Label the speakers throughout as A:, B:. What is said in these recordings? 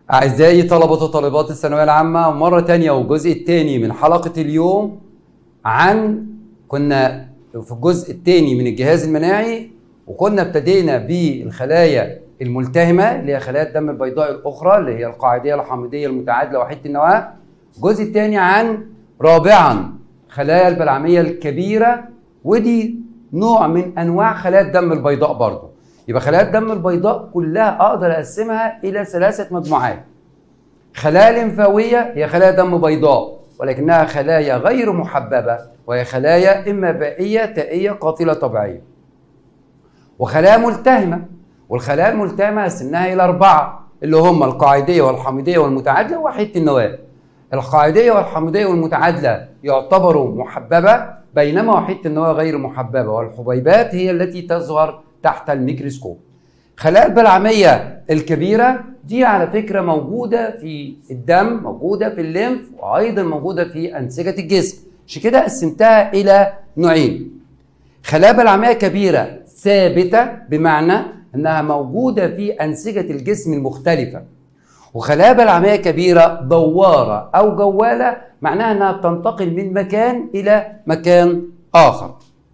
A: أعزائي طلبة وطالبات الثانوية العامة مرة تانية والجزء الثاني من حلقة اليوم عن كنا في الجزء الثاني من الجهاز المناعي وكنا ابتدينا بالخلايا الملتهمة اللي هي خلايا الدم البيضاء الأخرى اللي هي القاعدية الحامضية المتعادلة وحيدة النواة الجزء الثاني عن رابعا خلايا البلعمية الكبيرة ودي نوع من أنواع خلايا الدم البيضاء برضه يبقى خلايا الدم البيضاء كلها اقدر اقسمها الى ثلاثه مجموعات خلايا لمفاويه هي خلايا دم بيضاء ولكنها خلايا غير محببه وهي خلايا اما بائيه تائيه قاتله طبيعيه وخلايا ملتهمه والخلايا الملتهمه قسمناها الى اربعه اللي هم القاعديه والحامضيه والمتعادله وحيده النواه القاعديه والحامضيه والمتعادله يعتبروا محببه بينما وحيده النواه غير محببه والحبيبات هي التي تظهر تحت الميكروسكوب خلايا البلعمية الكبيرة دي على فكرة موجودة في الدم موجودة في الليمف وأيضا موجودة في أنسجة الجسم عشان كده قسمتها إلى نوعين خلايا بلعمية كبيرة ثابتة بمعنى أنها موجودة في أنسجة الجسم المختلفة وخلايا بلعمية كبيرة دوارة أو جوالة معناها أنها بتنتقل من مكان إلى مكان آخر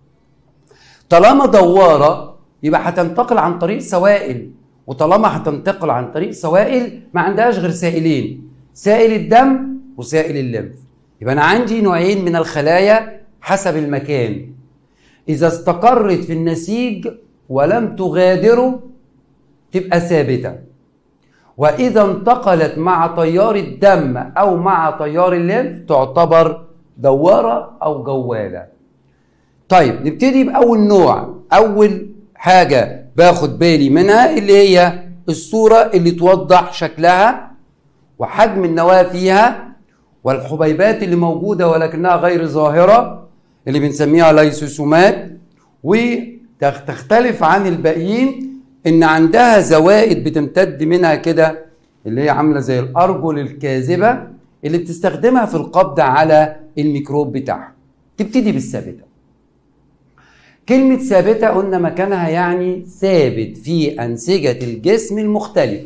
A: طالما دوارة يبقى هتنتقل عن طريق سوائل وطالما هتنتقل عن طريق سوائل ما عندهاش غير سائلين سائل الدم وسائل الليمف يبقى انا عندي نوعين من الخلايا حسب المكان اذا استقرت في النسيج ولم تغادره تبقى ثابته واذا انتقلت مع تيار الدم او مع تيار الليمف تعتبر دواره او جواله طيب نبتدي باول نوع اول حاجة باخد بالي منها اللي هي الصورة اللي توضح شكلها وحجم النواة فيها والحبيبات اللي موجودة ولكنها غير ظاهرة اللي بنسميها ليسوسومات وتختلف عن الباقيين ان عندها زوائد بتمتد منها كده اللي هي عاملة زي الأرجل الكاذبة اللي بتستخدمها في القبض على الميكروب بتاعها تبتدي بالثابته كلمة ثابتة قلنا مكانها يعني ثابت في أنسجة الجسم المختلفة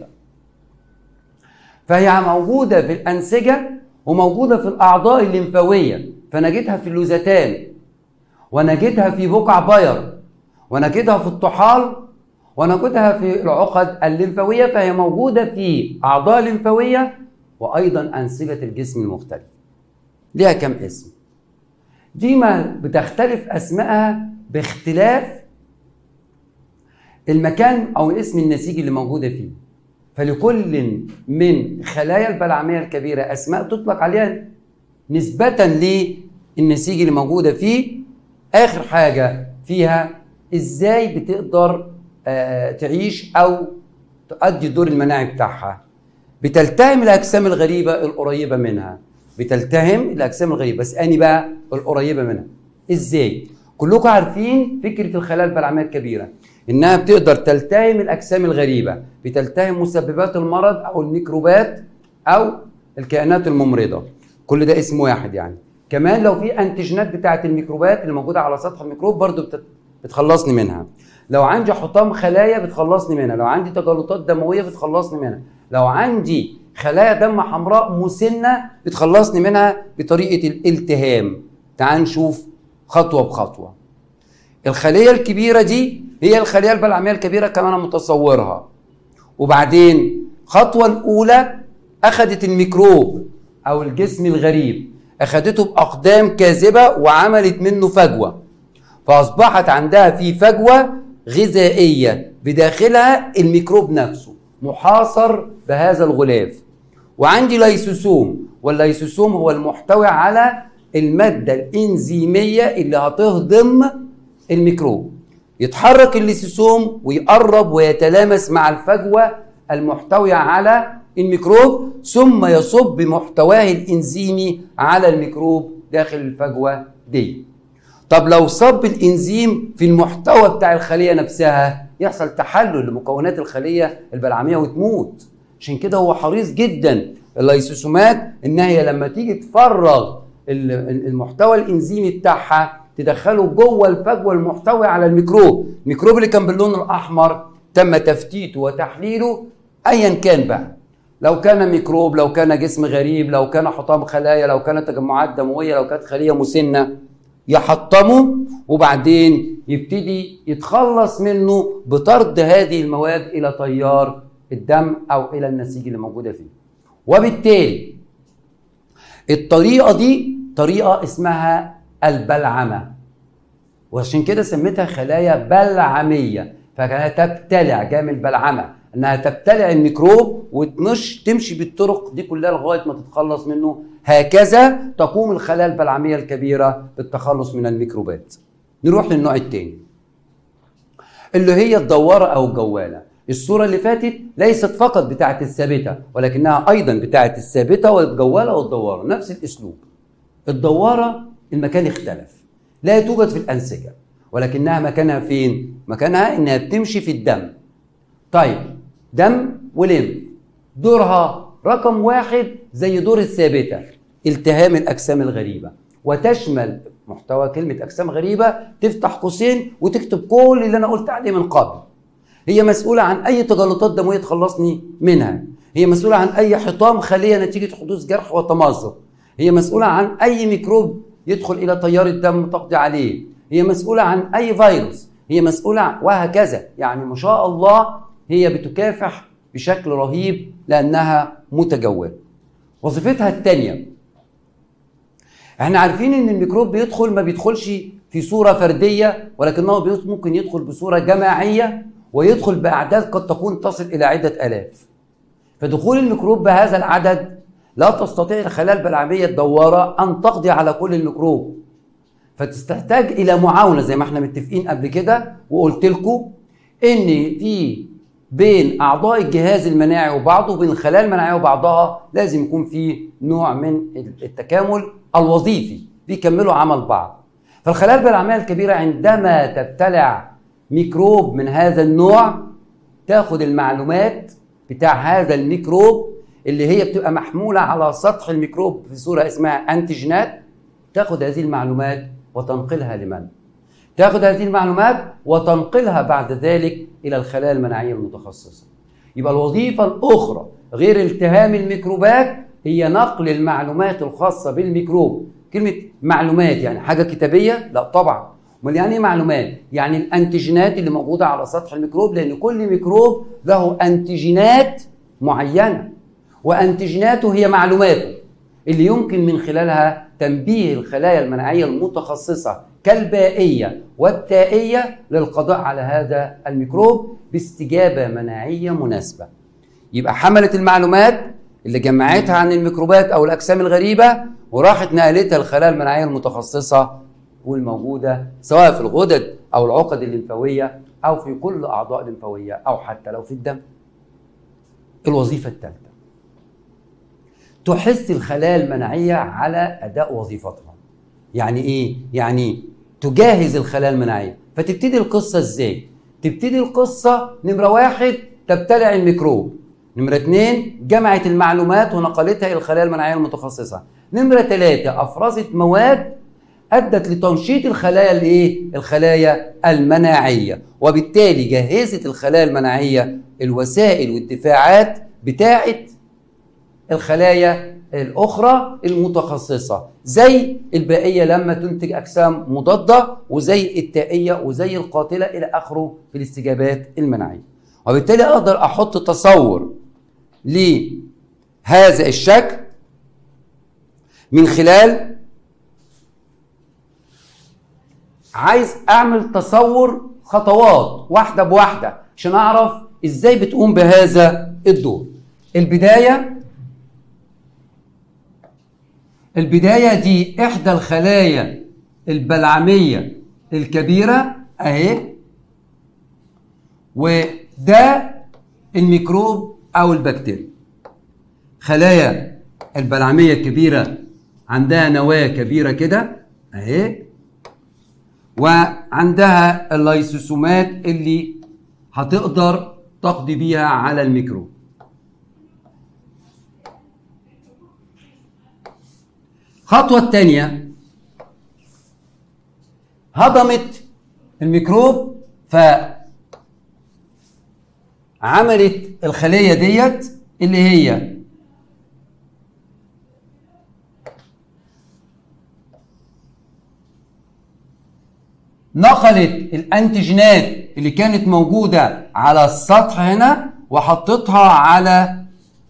A: فهي موجودة في الأنسجة وموجودة في الأعضاء الليمفاوية فنجدها في اللوزتان ونجدها في بقع بير ونجدها في الطحال ونجدها في العقد الليمفاوية فهي موجودة في أعضاء ليمفاوية وأيضا أنسجة الجسم المختلفة ليها كم اسم دي ما بتختلف أسمائها باختلاف المكان او اسم النسيج اللي موجوده فيه فلكل من خلايا البلعميه الكبيره اسماء تطلق عليها نسبه للنسيج اللي موجوده فيه اخر حاجه فيها ازاي بتقدر تعيش او تؤدي الدور المناعي بتاعها بتلتهم الاجسام الغريبه القريبه منها بتلتهم الاجسام الغريبه بس اني بقى القريبه منها ازاي كلكم عارفين فكره الخلايا البلعميه الكبيره انها بتقدر تلتهم الاجسام الغريبه بتلتهم مسببات المرض او الميكروبات او الكائنات الممرضه كل ده اسم واحد يعني كمان لو في انتيجينات بتاعه الميكروبات اللي موجوده على سطح الميكروب برضو بتخلصني منها لو عندي حطام خلايا بتخلصني منها لو عندي تجلطات دمويه بتخلصني منها لو عندي خلايا دم حمراء مسنه بتخلصني منها بطريقه الالتهام تعال نشوف خطوه بخطوه الخليه الكبيره دي هي الخليه البلعميه الكبيره كما انا متصورها وبعدين الخطوه الاولى اخذت الميكروب او الجسم الغريب اخذته باقدام كاذبه وعملت منه فجوه فاصبحت عندها في فجوه غذائيه بداخلها الميكروب نفسه محاصر بهذا الغلاف وعندي ليسوسوم والليسوسوم هو المحتوي على المادة الإنزيمية اللي هتهضم الميكروب يتحرك الليسوسوم ويقرب ويتلامس مع الفجوة المحتوية على الميكروب ثم يصب بمحتواه الإنزيمي على الميكروب داخل الفجوة دي طب لو صب الإنزيم في المحتوى بتاع الخلية نفسها يحصل تحلل لمكونات الخلية البلعمية وتموت عشان كده هو حريص جدا الليسوسومات ان هي لما تيجي تفرغ المحتوى الانزيمي بتاعها تدخله جوه الفجوه المحتوي على الميكروب الميكروب اللي كان باللون الاحمر تم تفتيته وتحليله ايا كان بقى لو كان ميكروب لو كان جسم غريب لو كان حطام خلايا لو كانت تجمعات دمويه لو كانت خليه مسنه يحطمه وبعدين يبتدي يتخلص منه بطرد هذه المواد الى تيار الدم او الى النسيج اللي موجوده فيه وبالتالي الطريقه دي طريقه اسمها البلعمه وعشان كده سميتها خلايا بلعميه فكانت تبتلع جايه من البلعمه انها تبتلع الميكروب وتمش تمشي بالطرق دي كلها لغايه ما تتخلص منه هكذا تقوم الخلايا البلعميه الكبيره بالتخلص من الميكروبات نروح للنوع الثاني اللي هي الدواره او الجواله الصوره اللي فاتت ليست فقط بتاعه الثابته ولكنها ايضا بتاعه الثابته والجواله والدواره نفس الاسلوب الدواره المكان اختلف لا توجد في الانسجه ولكنها مكانها فين مكانها انها بتمشي في الدم طيب دم ولم دورها رقم واحد زي دور الثابته التهام الاجسام الغريبه وتشمل محتوى كلمه اجسام غريبه تفتح قوسين وتكتب كل اللي انا قلت عليه من قبل هي مسؤوله عن اي تجلطات دمويه تخلصني منها هي مسؤوله عن اي حطام خليه نتيجه حدوث جرح وتمزق هي مسؤوله عن اي ميكروب يدخل الى تيار الدم تقضي عليه هي مسؤوله عن اي فيروس هي مسؤوله وهكذا يعني ما شاء الله هي بتكافح بشكل رهيب لانها متجوله وظيفتها الثانيه احنا عارفين ان الميكروب بيدخل ما بيدخلش في صوره فرديه ولكنه ممكن يدخل بصوره جماعيه ويدخل باعداد قد تكون تصل الى عده الاف فدخول الميكروب بهذا العدد لا تستطيع الخلايا البلعميه الدواره ان تقضي على كل الميكروب فتستحتاج الى معاونه زي ما احنا متفقين قبل كده وقلت لكم ان في بين اعضاء الجهاز المناعي وبعضه وبين الخلايا المناعيه وبعضها لازم يكون في نوع من التكامل الوظيفي بيكملوا عمل بعض فالخلايا البلعميه الكبيره عندما تبتلع ميكروب من هذا النوع تاخد المعلومات بتاع هذا الميكروب اللي هي بتبقى محموله على سطح الميكروب في صوره اسمها انتيجينات تاخد هذه المعلومات وتنقلها لمن؟ تاخد هذه المعلومات وتنقلها بعد ذلك الى الخلايا المناعيه المتخصصه. يبقى الوظيفه الاخرى غير التهام الميكروبات هي نقل المعلومات الخاصه بالميكروب. كلمه معلومات يعني حاجه كتابيه؟ لا طبعا. امال يعني ايه معلومات؟ يعني الانتيجينات اللي موجوده على سطح الميكروب لان كل ميكروب له انتيجينات معينه وانتيجيناته هي معلوماته اللي يمكن من خلالها تنبيه الخلايا المناعيه المتخصصه كالبائيه والتائيه للقضاء على هذا الميكروب باستجابه مناعيه مناسبه. يبقى حملت المعلومات اللي جمعتها عن الميكروبات او الاجسام الغريبه وراحت نقلتها الخلايا المناعيه المتخصصه والموجوده سواء في الغدد او العقد الليمفاويه او في كل اعضاء الليمفاويه او حتى لو في الدم. الوظيفه الثالثه تحث الخلايا المناعيه على اداء وظيفتها. يعني ايه؟ يعني تجهز الخلايا المناعيه، فتبتدي القصه ازاي؟ تبتدي القصه نمره واحد تبتلع الميكروب. نمرة اثنين جمعت المعلومات ونقلتها إلى الخلايا المناعية المتخصصة. نمرة ثلاثة أفرزت مواد أدت لتنشيط الخلايا الإيه؟ الخلايا المناعية، وبالتالي جهزت الخلايا المناعية الوسائل والدفاعات بتاعة الخلايا الاخرى المتخصصه زي البائيه لما تنتج اجسام مضاده وزي التائيه وزي القاتله الى اخره في الاستجابات المناعيه وبالتالي اقدر احط تصور لهذا الشكل من خلال عايز اعمل تصور خطوات واحده بواحده عشان اعرف ازاي بتقوم بهذا الدور البدايه البداية دي إحدى الخلايا البلعمية الكبيرة أهي وده الميكروب أو البكتيريا خلايا البلعمية الكبيرة عندها نواة كبيرة كده أهي وعندها اللايسوسومات اللي هتقدر تقضي بيها على الميكروب الخطوة الثانية هضمت الميكروب فعملت الخلية ديت اللي هي نقلت الانتيجينات اللي كانت موجوده على السطح هنا وحطتها على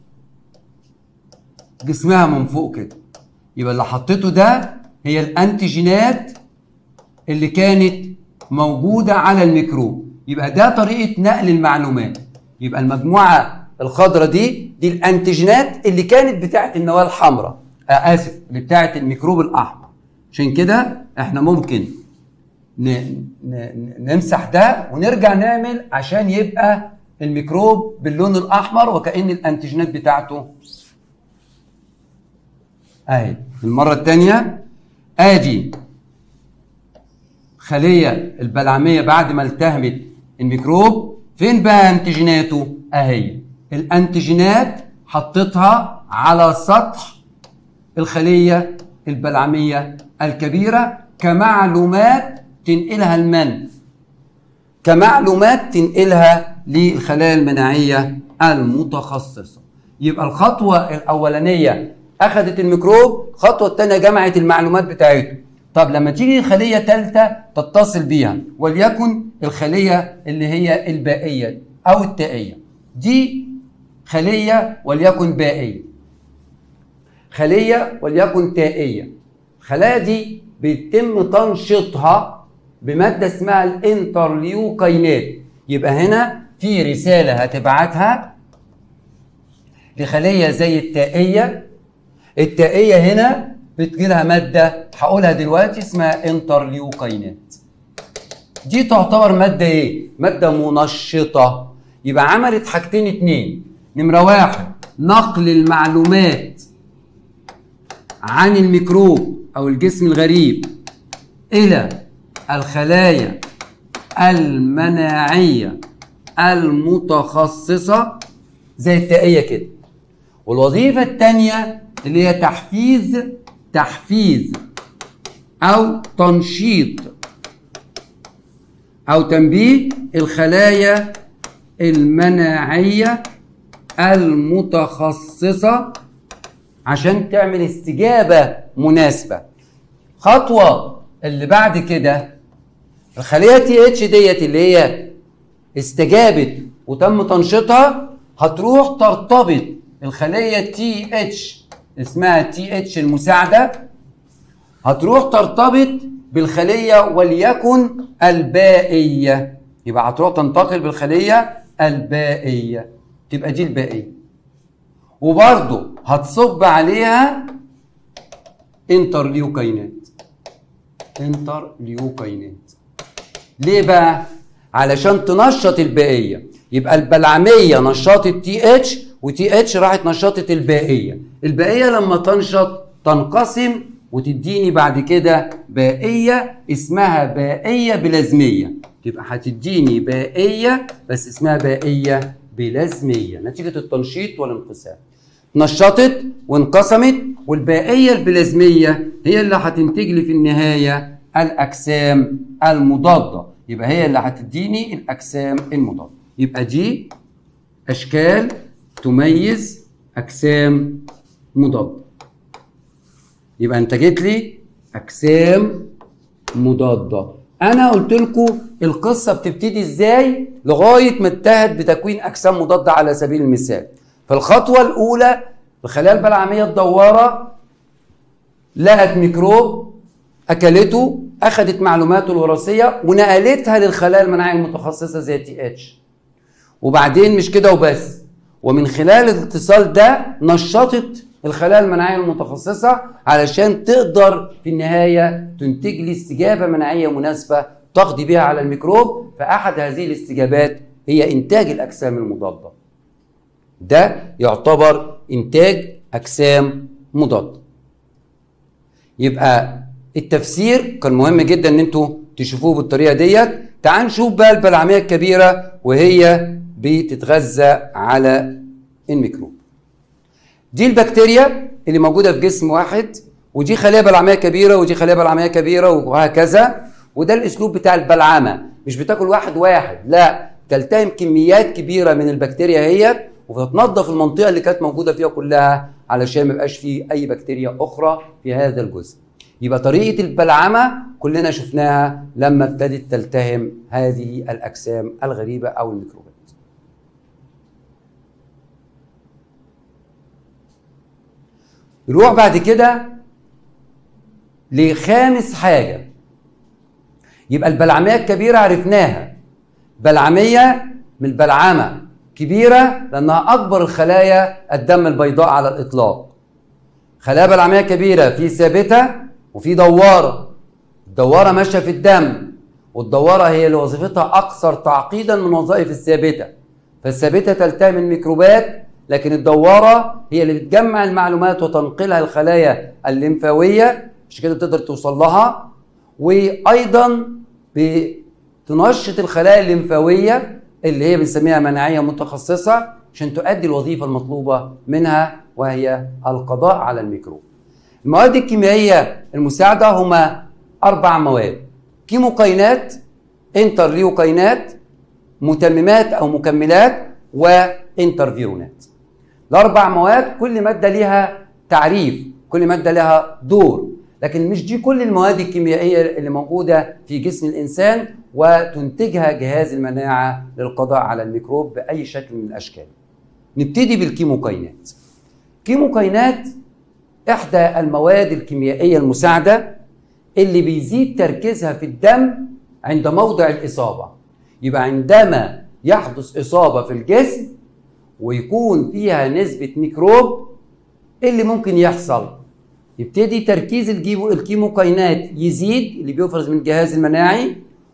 A: جسمها من فوق كده يبقى اللي حطيته ده هي الانتيجينات اللي كانت موجوده على الميكروب يبقى ده طريقه نقل المعلومات يبقى المجموعه الخضراء دي دي الانتيجينات اللي كانت بتاعه النواه الحمراء آه اسف اللي بتاعه الميكروب الاحمر عشان كده احنا ممكن ن... ن... نمسح ده ونرجع نعمل عشان يبقى الميكروب باللون الاحمر وكأن الانتيجينات بتاعته اهي المره الثانيه ادي خليه البلعميه بعد ما التهمت الميكروب فين بقى انتيجيناته اهي الانتيجينات حطيتها على سطح الخليه البلعميه الكبيره كمعلومات تنقلها المن كمعلومات تنقلها للخلايا المناعيه المتخصصه يبقى الخطوه الاولانيه اخذت الميكروب الخطوه الثانيه جمعت المعلومات بتاعته طب لما تيجي خليه ثالثه تتصل بيها وليكن الخليه اللي هي البائيه او التائيه دي خليه وليكن بائيه خليه وليكن تائيه الخلايا دي بيتم تنشيطها بماده اسمها الانترليوكينات يبقى هنا في رساله هتبعتها لخليه زي التائيه التائيه هنا بتجي لها ماده هقولها دلوقتي اسمها انترليوكينات دي تعتبر ماده ايه ماده منشطه يبقى عملت حاجتين اتنين نمره واحد نقل المعلومات عن الميكروب او الجسم الغريب الى الخلايا المناعيه المتخصصه زي التائيه كده والوظيفه الثانيه اللي هي تحفيز تحفيز او تنشيط او تنبيه الخلايا المناعيه المتخصصه عشان تعمل استجابه مناسبه خطوه اللي بعد كده الخليه تي اتش ديت اللي هي استجابت وتم تنشيطها هتروح ترتبط الخليه تي اتش اسمها تي اتش المساعده هتروح ترتبط بالخليه وليكن البائيه يبقى هتروح تنتقل بالخليه البائيه تبقى دي البائيه وبرضه هتصب عليها انترليوكينات انترليوكينات ليه بقى علشان تنشط البائيه يبقى البلعميه نشطت تي اتش وتي اتش راحت نشطت البائيه البائيه لما تنشط تنقسم وتديني بعد كده بائيه اسمها بائيه بلازميه تبقى هتديني بائيه بس اسمها بائيه بلازميه نتيجه التنشيط والانقسام نشطت وانقسمت والبائيه البلازميه هي اللي هتنتج لي في النهايه الاجسام المضاده يبقى هي اللي هتديني الاجسام المضاده يبقى دي اشكال تميز اجسام مضاده يبقى انتجت لي اجسام مضاده انا قلت لكم القصه بتبتدي ازاي لغايه ما انتهت بتكوين اجسام مضاده على سبيل المثال فالخطوه الاولى الخلايا البلعميه الدواره لقت ميكروب اكلته اخذت معلوماته الوراثيه ونقلتها للخلايا المناعيه المتخصصه زي تي اتش وبعدين مش كده وبس ومن خلال الاتصال ده نشطت الخلايا المناعيه المتخصصه علشان تقدر في النهايه تنتج لي استجابه مناعيه مناسبه تقضي بها على الميكروب فاحد هذه الاستجابات هي انتاج الاجسام المضاده ده يعتبر انتاج اجسام مضاده يبقى التفسير كان مهم جدا ان انتوا تشوفوه بالطريقه ديت تعال نشوف بقى البلعميه الكبيره وهي بتتغذى على الميكروب دي البكتيريا اللي موجوده في جسم واحد ودي خليه بلعميه كبيره ودي خليه بلعميه كبيره وهكذا وده الاسلوب بتاع البلعمه مش بتاكل واحد واحد لا تلتهم كميات كبيره من البكتيريا هي وتنظف المنطقه اللي كانت موجوده فيها كلها علشان ما يبقاش فيه اي بكتيريا اخرى في هذا الجزء يبقى طريقه البلعمه كلنا شفناها لما ابتدت تلتهم هذه الاجسام الغريبه او الميكروبات نروح بعد كده لخامس حاجه يبقى البلعميه الكبيره عرفناها بلعميه من البلعمه كبيره لانها اكبر الخلايا الدم البيضاء على الاطلاق خلايا بلعميه كبيره في ثابته وفي دواره الدواره ماشيه في الدم والدواره هي اللي وظيفتها اكثر تعقيدا من وظائف الثابته فالثابته تلتهم الميكروبات لكن الدواره هي اللي بتجمع المعلومات وتنقلها الخلايا الليمفاويه مش كده تقدر توصل لها وايضا بتنشط الخلايا الليمفاويه اللي هي بنسميها مناعيه متخصصه عشان تؤدي الوظيفه المطلوبه منها وهي القضاء على الميكروب. المواد الكيميائيه المساعده هما اربع مواد كيموكاينات انترليوكاينات متممات او مكملات وانترفيرونات. الاربع مواد كل ماده ليها تعريف، كل ماده لها دور، لكن مش دي كل المواد الكيميائيه اللي موجوده في جسم الانسان وتنتجها جهاز المناعه للقضاء على الميكروب باي شكل من الاشكال. نبتدي بالكيموكاينات. كيموكاينات احدى المواد الكيميائيه المساعده اللي بيزيد تركيزها في الدم عند موضع الاصابه. يبقى عندما يحدث اصابه في الجسم ويكون فيها نسبه ميكروب ايه اللي ممكن يحصل؟ يبتدي تركيز الكيموكاينات يزيد اللي بيفرز من الجهاز المناعي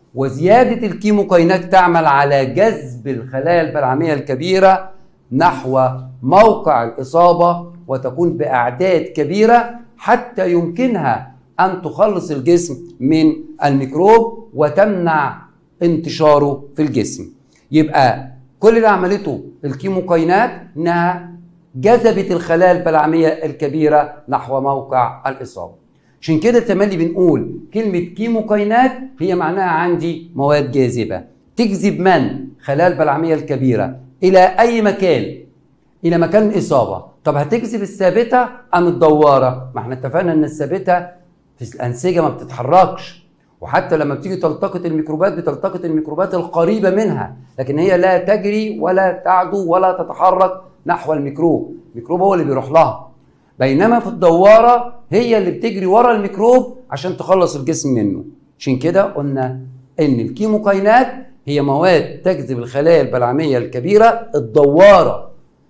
A: وزيادة الكيموكاينات تعمل على جذب الخلايا البلعمية الكبيرة نحو موقع الإصابة وتكون بأعداد كبيرة حتى يمكنها أن تخلص الجسم من الميكروب وتمنع انتشاره في الجسم يبقى كل اللي عملته الكيموكاينات انها جذبت الخلايا البلعميه الكبيره نحو موقع الاصابه. عشان كده تملي بنقول كلمه كيموكاينات هي معناها عندي مواد جاذبه تجذب من؟ خلايا البلعميه الكبيره الى اي مكان الى مكان الاصابه، طب هتجذب الثابته ام الدواره؟ ما احنا اتفقنا ان الثابته في الانسجه ما بتتحركش وحتى لما بتيجي تلتقط الميكروبات بتلتقط الميكروبات القريبه منها لكن هي لا تجري ولا تعدو ولا تتحرك نحو الميكروب الميكروب هو اللي بيروح لها بينما في الدواره هي اللي بتجري ورا الميكروب عشان تخلص الجسم منه عشان كده قلنا ان الكيموكاينات هي مواد تجذب الخلايا البلعميه الكبيره الدواره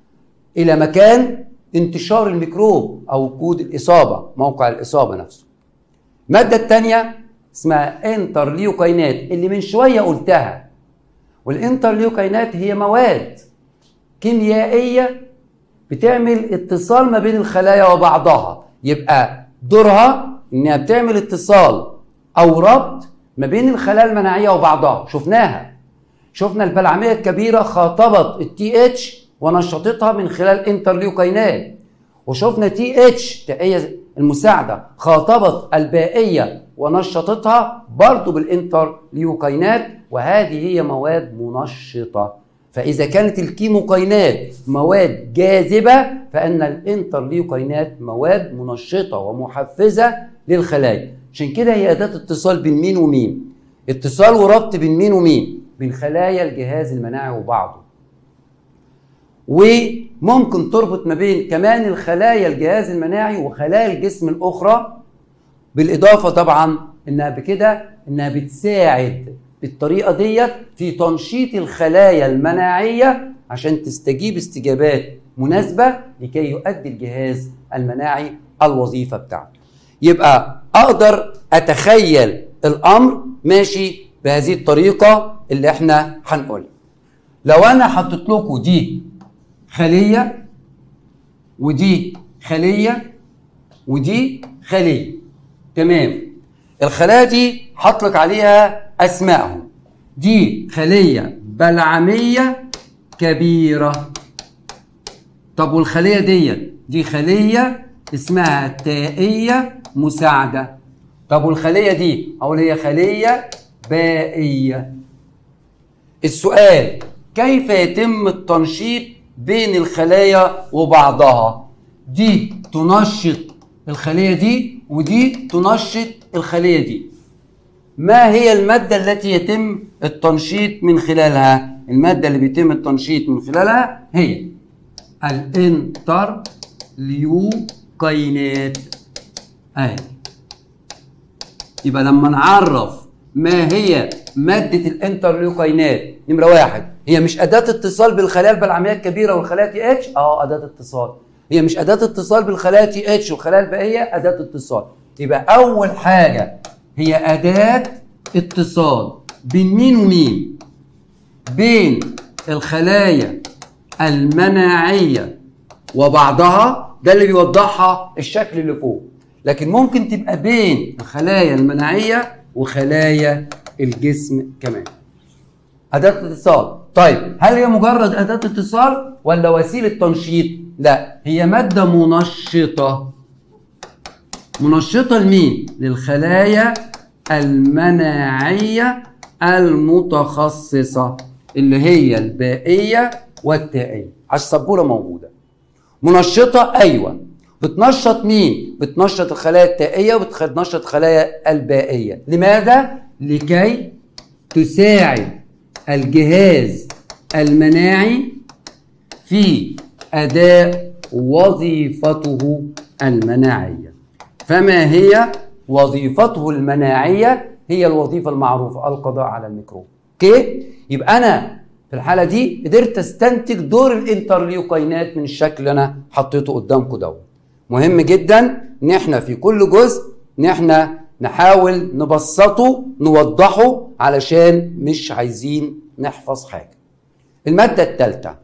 A: الى مكان انتشار الميكروب او وجود الاصابه موقع الاصابه نفسه الماده الثانيه اسمها انترليوكاينات اللي من شويه قلتها والانترليوكاينات هي مواد كيميائيه بتعمل اتصال ما بين الخلايا وبعضها يبقى دورها انها بتعمل اتصال او ربط ما بين الخلايا المناعيه وبعضها شفناها شفنا البلعميه الكبيره خاطبت التي اتش ونشطتها من خلال انترليوكاينات وشفنا تي اتش تقيه المساعده خاطبت البائيه ونشطتها برضه بالانترليوكاينات وهذه هي مواد منشطه فإذا كانت الكيموكاينات مواد جاذبة فإن الانترليوكاينات مواد منشطة ومحفزة للخلايا عشان كده هي أداة اتصال بين مين ومين اتصال وربط بين مين ومين بين خلايا الجهاز المناعي وبعضه وممكن تربط ما بين كمان الخلايا الجهاز المناعي وخلايا الجسم الأخرى بالإضافة طبعا إنها بكده إنها بتساعد بالطريقه ديت في تنشيط الخلايا المناعيه عشان تستجيب استجابات مناسبه لكي يؤدي الجهاز المناعي الوظيفه بتاعته. يبقى اقدر اتخيل الامر ماشي بهذه الطريقه اللي احنا هنقولها. لو انا حطيت لكم دي خليه ودي خليه ودي خليه تمام الخلايا دي هطلق عليها اسمائهم دي خليه بلعميه كبيره طب والخليه دي دي خليه اسمها تائيه مساعده طب والخليه دي اقول هي خليه بائيه السؤال كيف يتم التنشيط بين الخلايا وبعضها دي تنشط الخليه دي ودي تنشط الخليه دي ما هي الماده التي يتم التنشيط من خلالها الماده اللي بيتم التنشيط من خلالها هي الانترليوكاينات اهي يبقى لما نعرف ما هي مادة الانترليوكاينات نمرة واحد هي مش أداة اتصال بالخلايا البلعمية الكبيرة والخلايا تي اتش اه أداة اتصال هي مش أداة اتصال بالخلايا تي اتش والخلايا الباقية أداة اتصال يبقى أول حاجة هي أداة اتصال بين مين ومين بين الخلايا المناعية وبعضها ده اللي بيوضحها الشكل اللي فوق لكن ممكن تبقى بين الخلايا المناعية وخلايا الجسم كمان أداة اتصال طيب هل هي مجرد أداة اتصال ولا وسيلة تنشيط لا هي مادة منشطة منشطة لمين للخلايا المناعية المتخصصة اللي هي البائية والتائية على السبورة موجودة منشطة أيوة بتنشط مين؟ بتنشط الخلايا التائية وبتنشط الخلايا البائية لماذا؟ لكي تساعد الجهاز المناعي في أداء وظيفته المناعية فما هي وظيفته المناعية هي الوظيفة المعروفة القضاء على الميكروب اوكي يبقى أنا في الحالة دي قدرت استنتج دور الانترليوكاينات من الشكل اللي أنا حطيته قدامكم دوت مهم جدا ان احنا في كل جزء ان احنا نحاول نبسطه نوضحه علشان مش عايزين نحفظ حاجه الماده الثالثه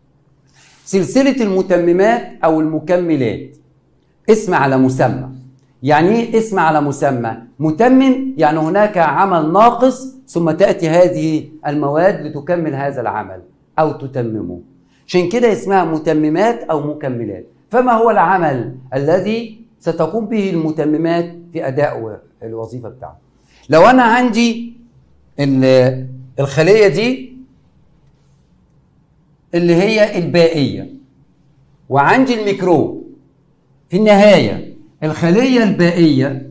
A: سلسله المتممات او المكملات اسم على مسمى يعني ايه اسم على مسمى متمم يعني هناك عمل ناقص ثم تاتي هذه المواد لتكمل هذا العمل او تتممه عشان كده اسمها متممات او مكملات فما هو العمل الذي ستقوم به المتممات في اداء الوظيفه بتاعته لو انا عندي الخليه دي اللي هي البائيه وعندي الميكروب في النهايه الخليه البائيه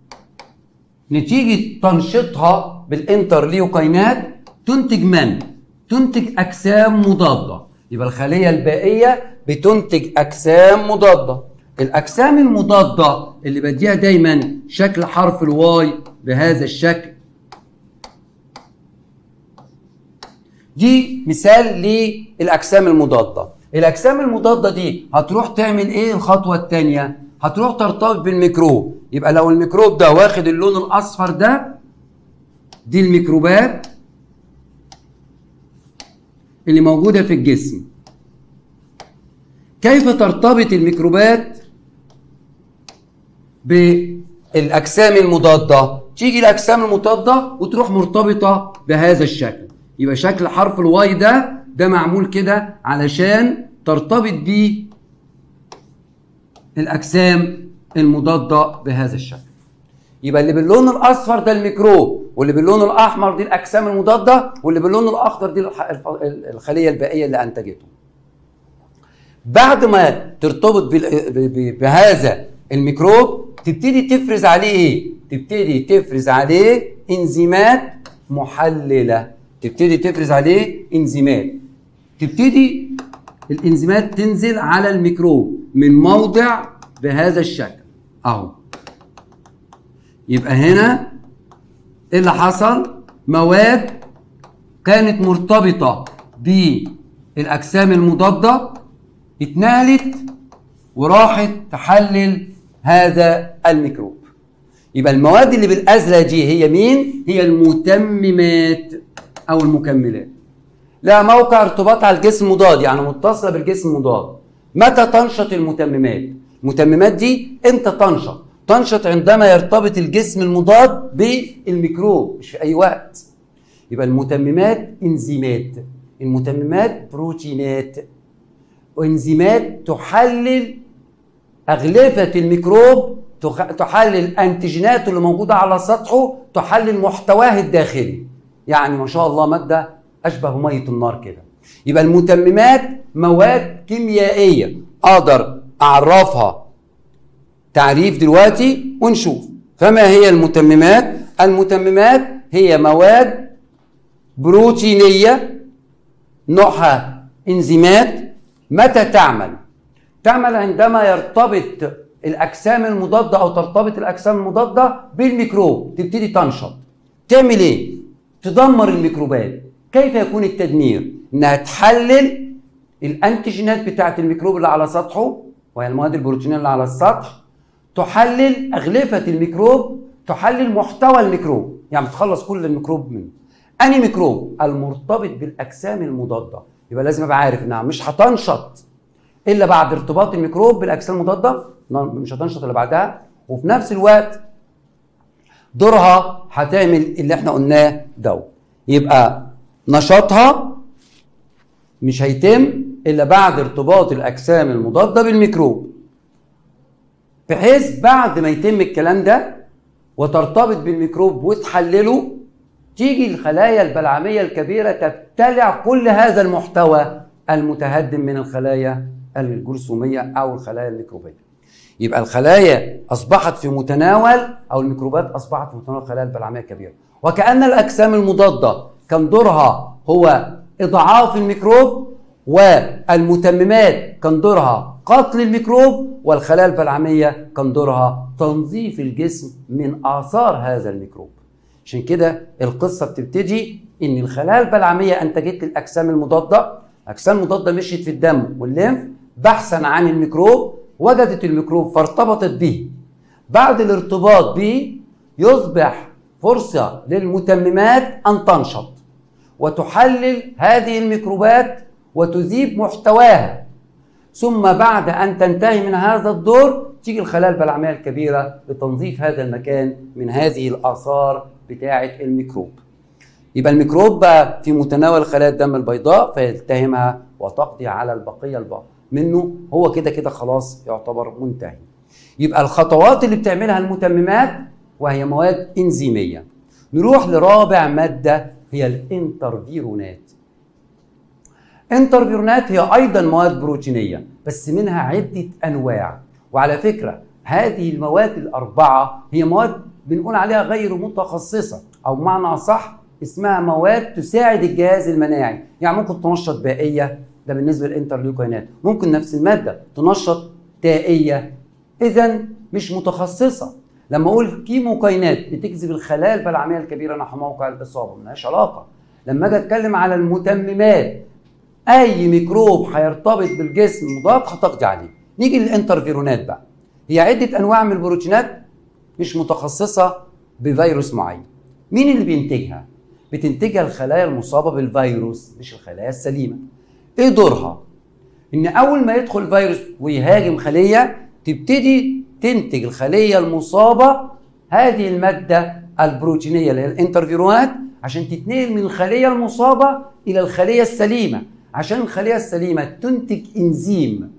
A: نتيجه تنشيطها بالانترليوكاينات تنتج من تنتج اجسام مضاده يبقى الخليه البائيه بتنتج اجسام مضاده الاجسام المضاده اللي بديها دايما شكل حرف الواي بهذا الشكل دي مثال للاجسام المضاده الاجسام المضاده دي هتروح تعمل ايه الخطوه الثانيه هتروح ترتبط بالميكروب يبقى لو الميكروب ده واخد اللون الاصفر ده دي الميكروبات اللي موجوده في الجسم كيف ترتبط الميكروبات بالاجسام المضاده تيجي الاجسام المضاده وتروح مرتبطه بهذا الشكل يبقى شكل حرف الواي ده ده معمول كده علشان ترتبط بيه الاجسام المضاده بهذا الشكل يبقى اللي باللون الاصفر ده الميكروب واللي باللون الاحمر دي الاجسام المضاده واللي باللون الاخضر دي الخليه البائيه اللي انتجته بعد ما ترتبط بهذا الميكروب تبتدي تفرز عليه ايه تبتدي تفرز عليه انزيمات محلله تبتدي تفرز عليه انزيمات تبتدي الانزيمات تنزل على الميكروب من موضع بهذا الشكل اهو يبقى هنا ايه اللي حصل مواد كانت مرتبطه بالاجسام المضاده اتنقلت وراحت تحلل هذا الميكروب يبقى المواد اللي بالازرق دي هي مين هي المتممات او المكملات لها موقع ارتباط على الجسم مضاد يعني متصله بالجسم مضاد متى تنشط المتممات المتممات دي امتى تنشط تنشط عندما يرتبط الجسم المضاد بالميكروب مش في اي وقت يبقى المتممات انزيمات المتممات بروتينات وانزيمات تحلل أغلفة الميكروب تحلل الأنتيجينات اللي موجودة على سطحه تحلل محتواه الداخلي يعني ما شاء الله مادة أشبه مية النار كده يبقى المتممات مواد كيميائيه اقدر اعرفها تعريف دلوقتي ونشوف فما هي المتممات المتممات هي مواد بروتينيه نوعها انزيمات متى تعمل تعمل عندما يرتبط الاجسام المضاده او ترتبط الاجسام المضاده بالميكروب تبتدي تنشط تعمل ايه تدمر الميكروبات كيف يكون التدمير انها تحلل الانتيجينات بتاعه الميكروب اللي على سطحه وهي المواد البروتينيه اللي على السطح تحلل اغلفه الميكروب تحلل محتوى الميكروب يعني بتخلص كل الميكروب منه انهي ميكروب المرتبط بالاجسام المضاده يبقى لازم ابقى عارف انها مش هتنشط الا بعد ارتباط الميكروب بالاجسام المضاده مش هتنشط الا بعدها وفي نفس الوقت دورها هتعمل اللي احنا قلناه ده يبقى نشاطها مش هيتم الا بعد ارتباط الاجسام المضاده بالميكروب بحيث بعد ما يتم الكلام ده وترتبط بالميكروب وتحلله تيجي الخلايا البلعميه الكبيره تبتلع كل هذا المحتوى المتهدم من الخلايا الجرثوميه او الخلايا الميكروبيه يبقى الخلايا اصبحت في متناول او الميكروبات اصبحت في متناول الخلايا البلعميه الكبيره وكان الاجسام المضاده كان دورها هو اضعاف الميكروب والمتممات كان دورها قتل الميكروب والخلايا البلعميه كان دورها تنظيف الجسم من اثار هذا الميكروب عشان كده القصه بتبتدي ان الخلايا البلعميه انتجت الاجسام المضاده الاجسام المضاده مشيت في الدم والليمف بحثا عن الميكروب وجدت الميكروب فارتبطت به بعد الارتباط به يصبح فرصة للمتممات أن تنشط وتحلل هذه الميكروبات وتذيب محتواها ثم بعد أن تنتهي من هذا الدور تيجي الخلايا البلعمية الكبيرة لتنظيف هذا المكان من هذه الآثار بتاعة الميكروب يبقى الميكروب بقى في متناول خلايا الدم البيضاء فيلتهمها وتقضي على البقية الباقية منه هو كده كده خلاص يعتبر منتهي يبقى الخطوات اللي بتعملها المتممات وهي مواد انزيميه نروح لرابع ماده هي الانترفيرونات انترفيرونات هي ايضا مواد بروتينيه بس منها عده انواع وعلى فكره هذه المواد الاربعه هي مواد بنقول عليها غير متخصصه او بمعنى اصح اسمها مواد تساعد الجهاز المناعي يعني ممكن تنشط بائيه ده بالنسبه للانترليوكينات ممكن نفس الماده تنشط تائيه اذا مش متخصصه لما اقول كيموكاينات بتجذب الخلايا البلعميه الكبيره نحو موقع الاصابه ملهاش علاقه لما اجي اتكلم على المتممات اي ميكروب هيرتبط بالجسم مضاد هتقضي عليه نيجي للانترفيرونات بقى هي عده انواع من البروتينات مش متخصصه بفيروس معين مين اللي بينتجها بتنتجها الخلايا المصابه بالفيروس مش الخلايا السليمه ايه دورها ان اول ما يدخل فيروس ويهاجم خليه تبتدي تنتج الخليه المصابه هذه الماده البروتينيه اللي هي الانترفيرونات عشان تتنقل من الخليه المصابه الى الخليه السليمه عشان الخليه السليمه تنتج انزيم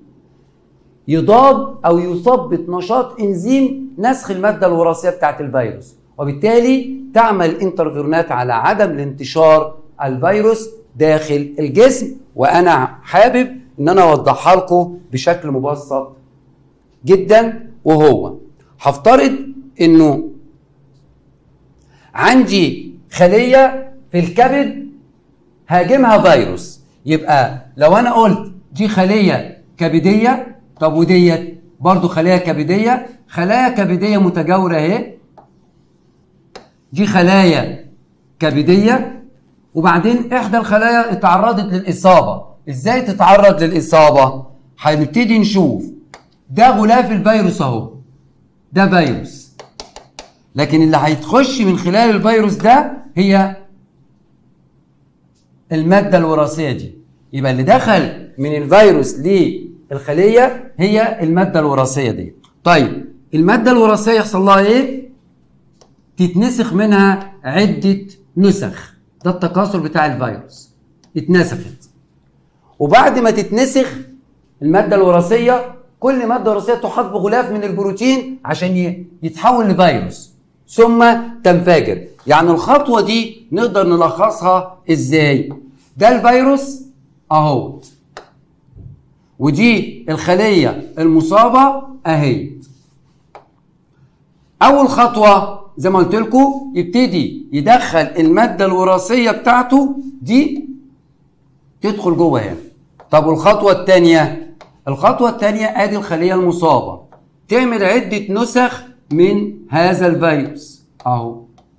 A: يضاد او يثبط نشاط انزيم نسخ الماده الوراثيه بتاعه الفيروس وبالتالي تعمل الانترفيرونات على عدم الانتشار الفيروس داخل الجسم وانا حابب ان انا اوضحها لكم بشكل مبسط جدا وهو هفترض انه عندي خليه في الكبد هاجمها فيروس يبقى لو انا قلت دي خليه كبديه طب وديت برضو خلايا كبديه خلايا كبديه متجاوره اهي دي خلايا كبديه وبعدين احدى الخلايا اتعرضت للاصابه ازاي تتعرض للاصابه هنبتدي نشوف ده غلاف الفيروس اهو ده فيروس لكن اللي هيتخش من خلال الفيروس ده هي الماده الوراثيه دي يبقى اللي دخل من الفيروس للخليه هي الماده الوراثيه دي طيب الماده الوراثيه يحصل لها ايه تتنسخ منها عده نسخ ده التكاثر بتاع الفيروس اتنسخت وبعد ما تتنسخ الماده الوراثيه كل ماده وراثيه تحاط بغلاف من البروتين عشان يتحول لفيروس ثم تنفجر يعني الخطوه دي نقدر نلخصها ازاي ده الفيروس اهو ودي الخليه المصابه اهي اول خطوه زي ما قلت لكم يبتدي يدخل الماده الوراثيه بتاعته دي تدخل جوه هنا طب والخطوه الثانيه الخطوه الثانيه ادي الخليه المصابه تعمل عده نسخ من هذا الفيروس اهو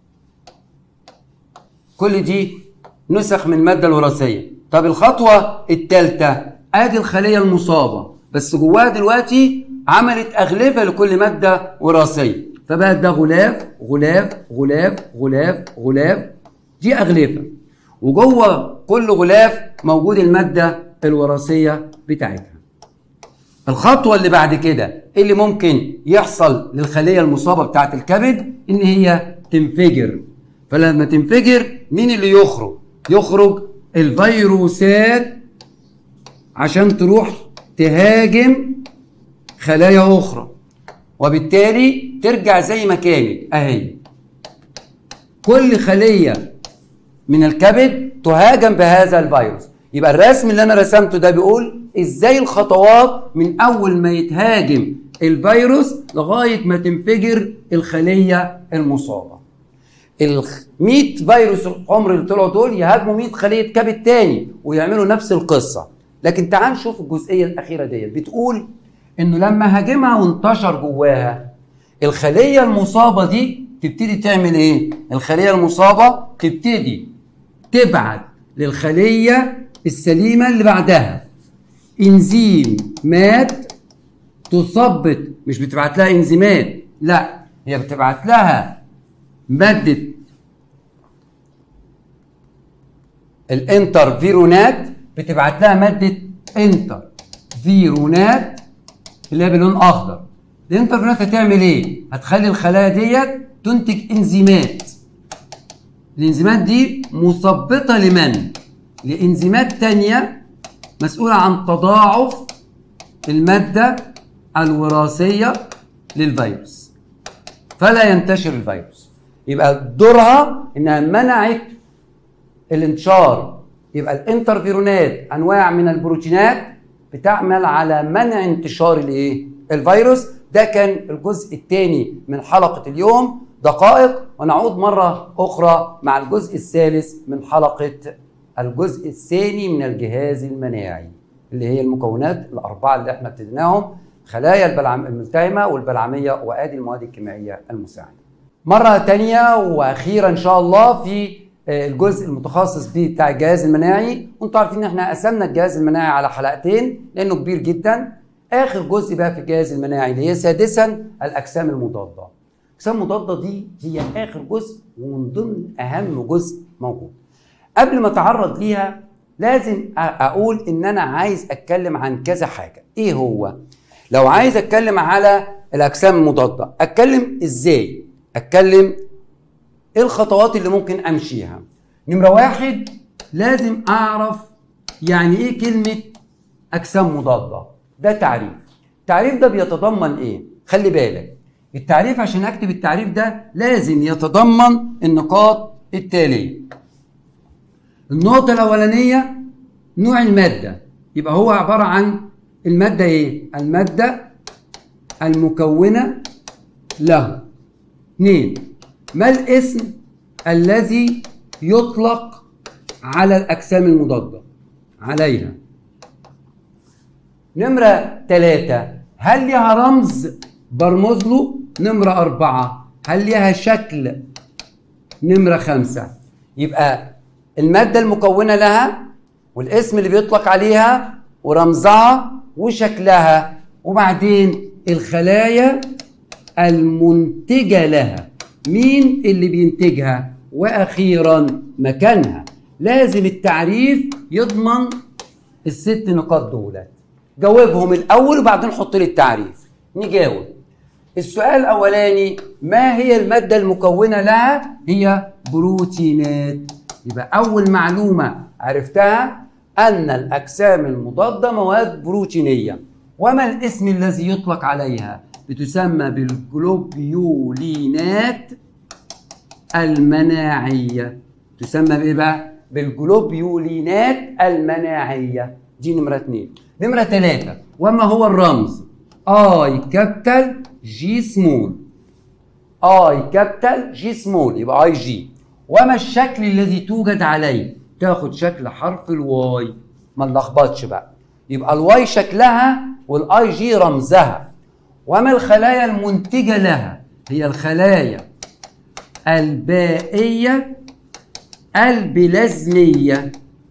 A: كل دي نسخ من الماده الوراثيه طب الخطوه الثالثه ادي الخليه المصابه بس جواها دلوقتي عملت اغلفه لكل ماده وراثيه فبقت ده غلاف غلاف غلاف غلاف غلاف دي اغلفه وجوه كل غلاف موجود الماده الوراثيه بتاعتها الخطوه اللي بعد كده إيه اللي ممكن يحصل للخليه المصابه بتاعت الكبد ان هي تنفجر فلما تنفجر مين اللي يخرج يخرج الفيروسات عشان تروح تهاجم خلايا اخرى وبالتالي ترجع زي ما كانت اهي كل خليه من الكبد تهاجم بهذا الفيروس يبقى الرسم اللي انا رسمته ده بيقول ازاي الخطوات من اول ما يتهاجم الفيروس لغايه ما تنفجر الخليه المصابه ال 100 فيروس الحمر اللي طلعوا دول يهاجموا 100 خليه كبد تاني ويعملوا نفس القصه لكن تعال نشوف الجزئيه الاخيره ديت بتقول انه لما هاجمها وانتشر جواها الخليه المصابه دي تبتدي تعمل ايه الخليه المصابه تبتدي تبعت للخليه السليمه اللي بعدها انزيمات تثبط مش بتبعت لها انزيمات لا هي بتبعت لها ماده الانترفيرونات بتبعت لها ماده انتر فيرونات اللي هي بلون اخضر الانترفيرونات هتعمل ايه هتخلي الخلايا ديت تنتج انزيمات الانزيمات دي مثبطه لمن لانزيمات تانية مسؤولة عن تضاعف المادة الوراثية للفيروس فلا ينتشر الفيروس يبقى دورها انها منعت الانتشار يبقى الانترفيرونات انواع من البروتينات بتعمل على منع انتشار الايه الفيروس ده كان الجزء الثاني من حلقه اليوم دقائق ونعود مره اخرى مع الجزء الثالث من حلقه الجزء الثاني من الجهاز المناعي اللي هي المكونات الاربعه اللي احنا ابتديناهم خلايا البلعم الملتهمه والبلعميه وادي المواد الكيميائيه المساعده. مره ثانيه واخيرا ان شاء الله في الجزء المتخصص بيه بتاع الجهاز المناعي وانتم عارفين ان احنا قسمنا الجهاز المناعي على حلقتين لانه كبير جدا اخر جزء بقى في الجهاز المناعي اللي هي سادسا الاجسام المضاده الاجسام المضاده دي هي اخر جزء ومن ضمن اهم جزء موجود قبل ما اتعرض ليها لازم اقول ان انا عايز اتكلم عن كذا حاجه ايه هو لو عايز اتكلم على الاجسام المضاده اتكلم ازاي اتكلم ايه الخطوات اللي ممكن امشيها نمره واحد لازم اعرف يعني ايه كلمه اجسام مضاده ده تعريف التعريف ده بيتضمن ايه خلي بالك التعريف عشان اكتب التعريف ده لازم يتضمن النقاط التاليه النقطه الاولانيه نوع الماده يبقى هو عباره عن الماده ايه الماده المكونه له اثنين ما الاسم الذي يطلق على الأجسام المضادة عليها نمرة ثلاثة هل لها رمز برمز له نمرة أربعة هل لها شكل نمرة خمسة يبقى المادة المكونة لها والاسم اللي بيطلق عليها ورمزها وشكلها وبعدين الخلايا المنتجة لها مين اللي بينتجها واخيرا مكانها لازم التعريف يضمن الست نقاط دولت جاوبهم الاول وبعدين حط لي التعريف نجاوب السؤال الاولاني ما هي الماده المكونه لها هي بروتينات يبقى اول معلومه عرفتها ان الاجسام المضاده مواد بروتينيه وما الاسم الذي يطلق عليها بتسمى بالجلوبيولينات المناعية تسمى بإيه بقى؟ بالجلوبيولينات المناعية دي نمرة اتنين نمرة تلاتة وما هو الرمز اي كابيتال جي سمول اي كابيتال جي سمول يبقى اي جي وما الشكل الذي توجد عليه تاخد شكل حرف الواي ما نلخبطش بقى يبقى الواي شكلها والاي جي رمزها وما الخلايا المنتجة لها هي الخلايا البائية البلازمية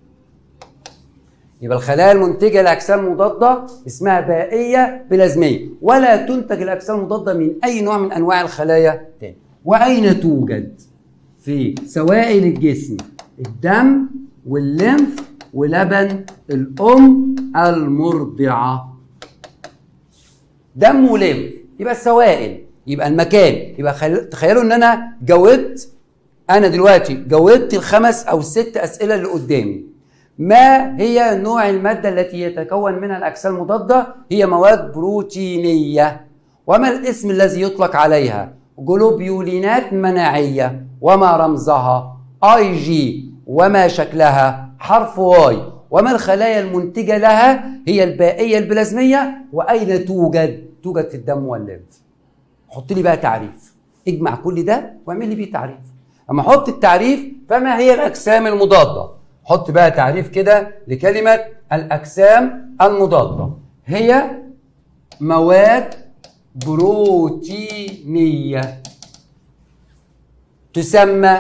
A: يبقى الخلايا المنتجة لأجسام مضادة اسمها بائية بلازمية ولا تنتج الأجسام المضادة من أي نوع من أنواع الخلايا تاني وأين توجد؟ في سوائل الجسم الدم والليمف ولبن الأم المرضعة دم وليمف يبقى السوائل يبقى المكان يبقى خل... تخيلوا ان انا جاوبت انا دلوقتي جاوبت الخمس او الست اسئله اللي قدامي ما هي نوع الماده التي يتكون منها الاجسام المضاده هي مواد بروتينيه وما الاسم الذي يطلق عليها جلوبيولينات مناعيه وما رمزها اي جي وما شكلها حرف واي وما الخلايا المنتجه لها هي البائيه البلازميه واين توجد توجد في الدم والليمف حط لي بقى تعريف اجمع كل ده واعمل لي بيه تعريف اما احط التعريف فما هي الاجسام المضاده حط بقى تعريف كده لكلمه الاجسام المضاده هي مواد بروتينيه تسمى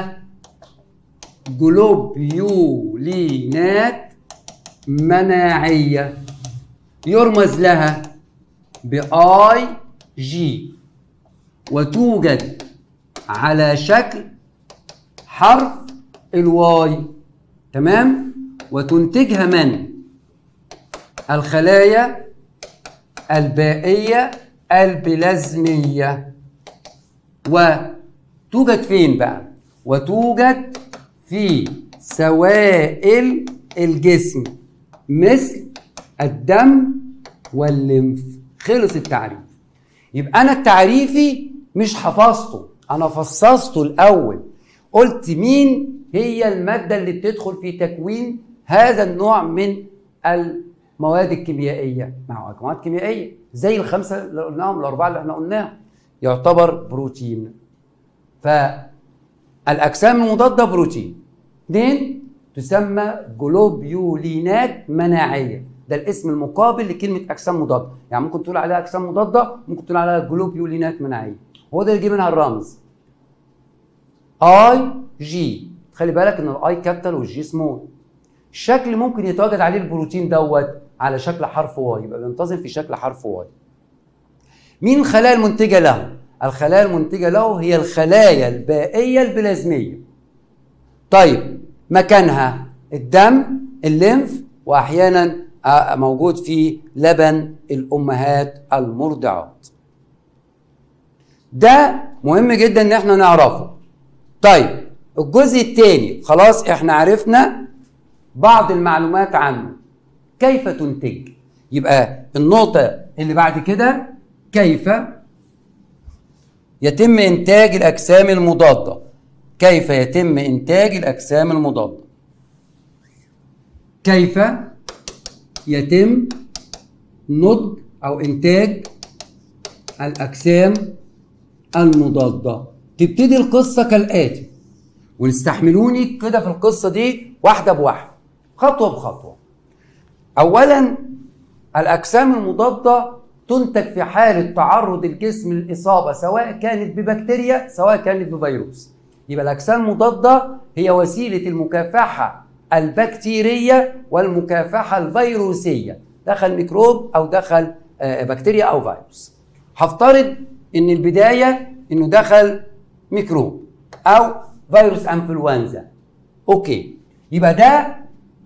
A: جلوبيولينات مناعيه يرمز لها باي جي وتوجد على شكل حرف الواي تمام وتنتجها من الخلايا البائية البلازمية وتوجد فين بقى وتوجد في سوائل الجسم مثل الدم والليمف خلص التعريف يبقى انا تعريفي مش حفظته انا فصصته الاول قلت مين هي الماده اللي بتدخل في تكوين هذا النوع من المواد الكيميائيه مع مواد كيميائيه زي الخمسه اللي قلناهم الاربعه اللي احنا قلناهم يعتبر بروتين فالاجسام المضاده بروتين اثنين تسمى جلوبيولينات مناعيه ده الاسم المقابل لكلمه اجسام مضاده يعني ممكن تقول عليها اجسام مضاده ممكن تقول عليها جلوبيولينات مناعيه هو ده اللي يجي منها الرمز اي جي خلي بالك ان الاي كابيتال والجي سمول الشكل ممكن يتواجد عليه البروتين دوت على شكل حرف واي يبقى بينتظم في شكل حرف واي مين الخلايا المنتجه له الخلايا المنتجه له هي الخلايا البائيه البلازميه طيب مكانها الدم الليمف واحيانا موجود في لبن الامهات المرضعات ده مهم جدا ان احنا نعرفه طيب الجزء الثاني خلاص احنا عرفنا بعض المعلومات عنه كيف تنتج يبقى النقطة اللي بعد كده كيف يتم إنتاج الأجسام المضادة كيف يتم إنتاج الأجسام المضادة كيف يتم نضج أو إنتاج الأجسام المضادة تبتدي القصة كالآتي ونستحملوني كده في القصة دي واحدة بواحدة خطوة بخطوة أولا الأجسام المضادة تنتج في حالة تعرض الجسم للإصابة سواء كانت ببكتيريا سواء كانت بفيروس يبقى الأجسام المضادة هي وسيلة المكافحة البكتيرية والمكافحة الفيروسية دخل ميكروب أو دخل بكتيريا أو فيروس هفترض إن البداية إنه دخل ميكروب أو فيروس انفلونزا اوكي يبقى ده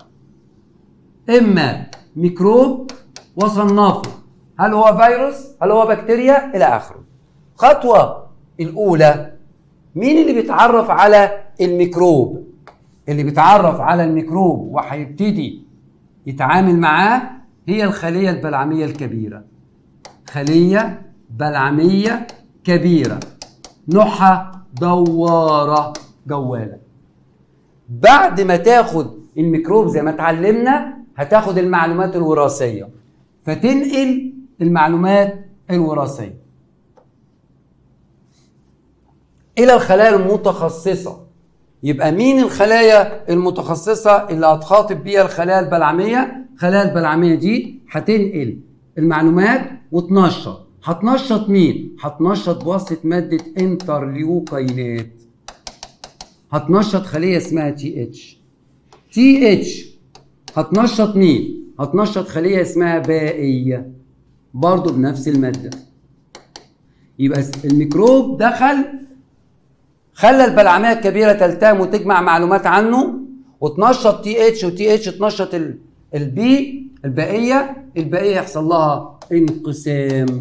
A: اما ميكروب وصنفه هل هو فيروس هل هو بكتيريا الى اخره الخطوه الاولى مين اللي بيتعرف على الميكروب اللي بيتعرف على الميكروب وهيبتدي يتعامل معاه هي الخليه البلعميه الكبيره خليه بلعميه كبيره نوعها دواره جواله بعد ما تاخد الميكروب زي ما اتعلمنا هتاخد المعلومات الوراثيه فتنقل المعلومات الوراثيه الى الخلايا المتخصصه يبقى مين الخلايا المتخصصه اللي هتخاطب بيها الخلايا البلعميه الخلايا البلعميه دي هتنقل المعلومات وتنشط هتنشط مين هتنشط بواسطه ماده انترليوكاينات هتنشط خليه اسمها تي اتش تي اتش هتنشط مين هتنشط خليه اسمها بائيه برضه بنفس الماده يبقى الميكروب دخل خلى البلعميه الكبيره تلتهم وتجمع معلومات عنه وتنشط تي اتش وتي اتش تنشط البي البائيه البائيه يحصل لها انقسام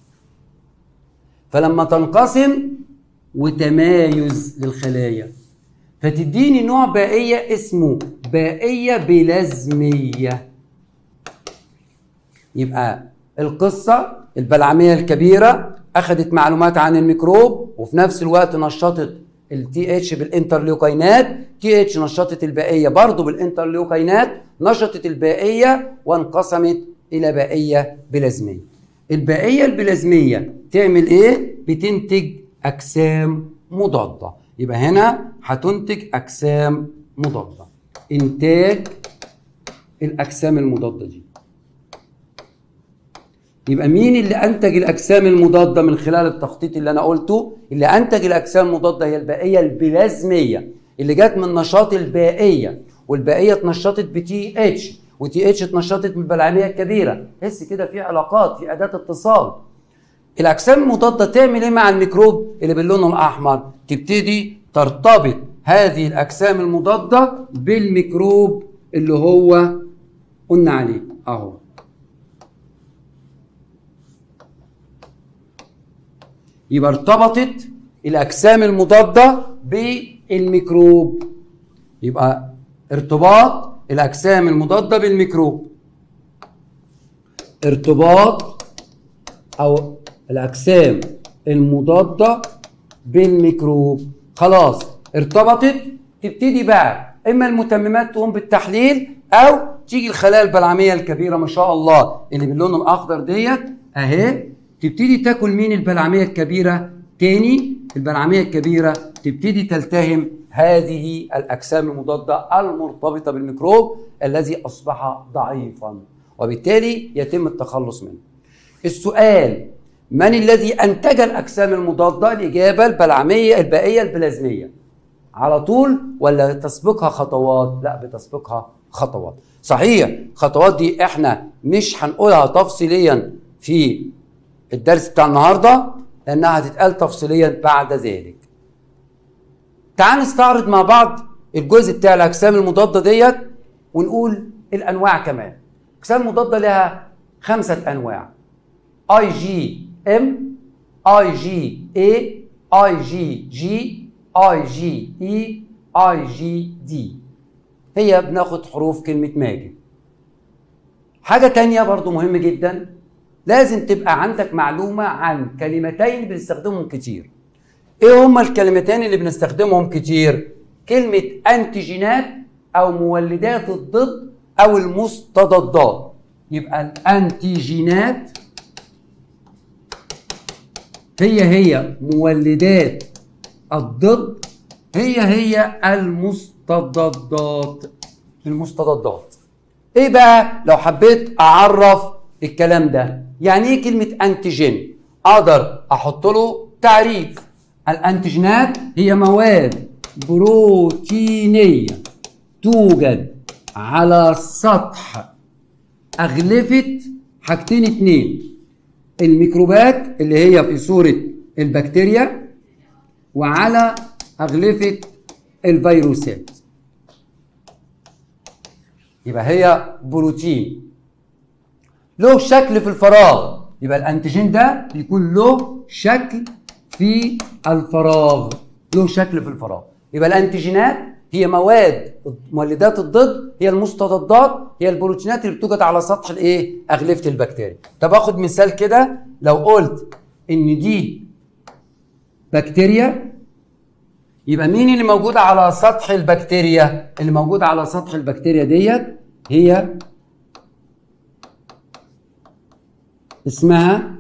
A: فلما تنقسم وتمايز للخلايا فتديني نوع بائيه اسمه بائيه بلازميه يبقى القصه البلعميه الكبيره اخذت معلومات عن الميكروب وفي نفس الوقت نشطت التي اتش بالانترليوكاينات تي اتش نشطت البائيه برضه بالانترليوكاينات نشطت البائيه وانقسمت الى بائيه بلازميه البائيه البلازميه تعمل ايه بتنتج اجسام مضاده يبقى هنا هتنتج اجسام مضاده انتاج الاجسام المضاده دي يبقى مين اللي انتج الاجسام المضاده من خلال التخطيط اللي انا قلته اللي انتج الاجسام المضاده هي البائيه البلازميه اللي جت من نشاط البائيه والبائيه اتنشطت بتي اتش وتي اتش اتنشطت من البلعميه الكبيره تحس كده في علاقات في اداه اتصال الاجسام المضاده تعمل ايه مع الميكروب اللي باللون الاحمر تبتدي ترتبط هذه الاجسام المضاده بالميكروب اللي هو قلنا عليه اهو يبقى ارتبطت الاجسام المضاده بالميكروب يبقى ارتباط الاجسام المضاده بالميكروب ارتباط او الاجسام المضاده بالميكروب خلاص ارتبطت تبتدي بقى اما المتممات تقوم بالتحليل او تيجي الخلايا البلعميه الكبيره ما شاء الله اللي باللون الاخضر ديت اهي تبتدي تاكل مين البلعميه الكبيره تاني البلعميه الكبيره تبتدي تلتهم هذه الاجسام المضاده المرتبطه بالميكروب الذي اصبح ضعيفا وبالتالي يتم التخلص منه السؤال من الذي انتج الاجسام المضاده الاجابه البلعميه البائيه البلازميه على طول ولا تسبقها خطوات لا بتسبقها خطوات صحيح الخطوات دي احنا مش هنقولها تفصيليا في الدرس بتاع النهارده لانها هتتقال تفصيليا بعد ذلك تعال نستعرض مع بعض الجزء بتاع الاجسام المضاده ديت ونقول الانواع كمان الاجسام المضاده لها خمسه انواع اي جي ام اي جي اي اي جي جي اي جي اي اي جي دي هي بناخد حروف كلمه ماجد حاجه تانية برضو مهم جدا لازم تبقى عندك معلومة عن كلمتين بنستخدمهم كتير ايه هما الكلمتين اللي بنستخدمهم كتير كلمة انتيجينات او مولدات الضد او المستضدات يبقى الانتيجينات هي هي مولدات الضد هي هي المستضدات المستضدات ايه بقى لو حبيت اعرف الكلام ده يعني ايه كلمة انتيجين اقدر احط له تعريف الانتيجينات هي مواد بروتينية توجد على سطح أغلفة حاجتين اتنين الميكروبات اللي هي في صورة البكتيريا وعلى أغلفة الفيروسات يبقى هي بروتين له شكل في الفراغ يبقى الانتيجين ده بيكون له شكل في الفراغ له شكل في الفراغ يبقى الانتيجينات هي مواد مولدات الضد هي المستضدات هي البروتينات اللي بتوجد على سطح الايه اغلفه البكتيريا طب اخد مثال كده لو قلت ان دي بكتيريا يبقى مين اللي موجودة على سطح البكتيريا اللي موجودة على سطح البكتيريا ديت هي اسمها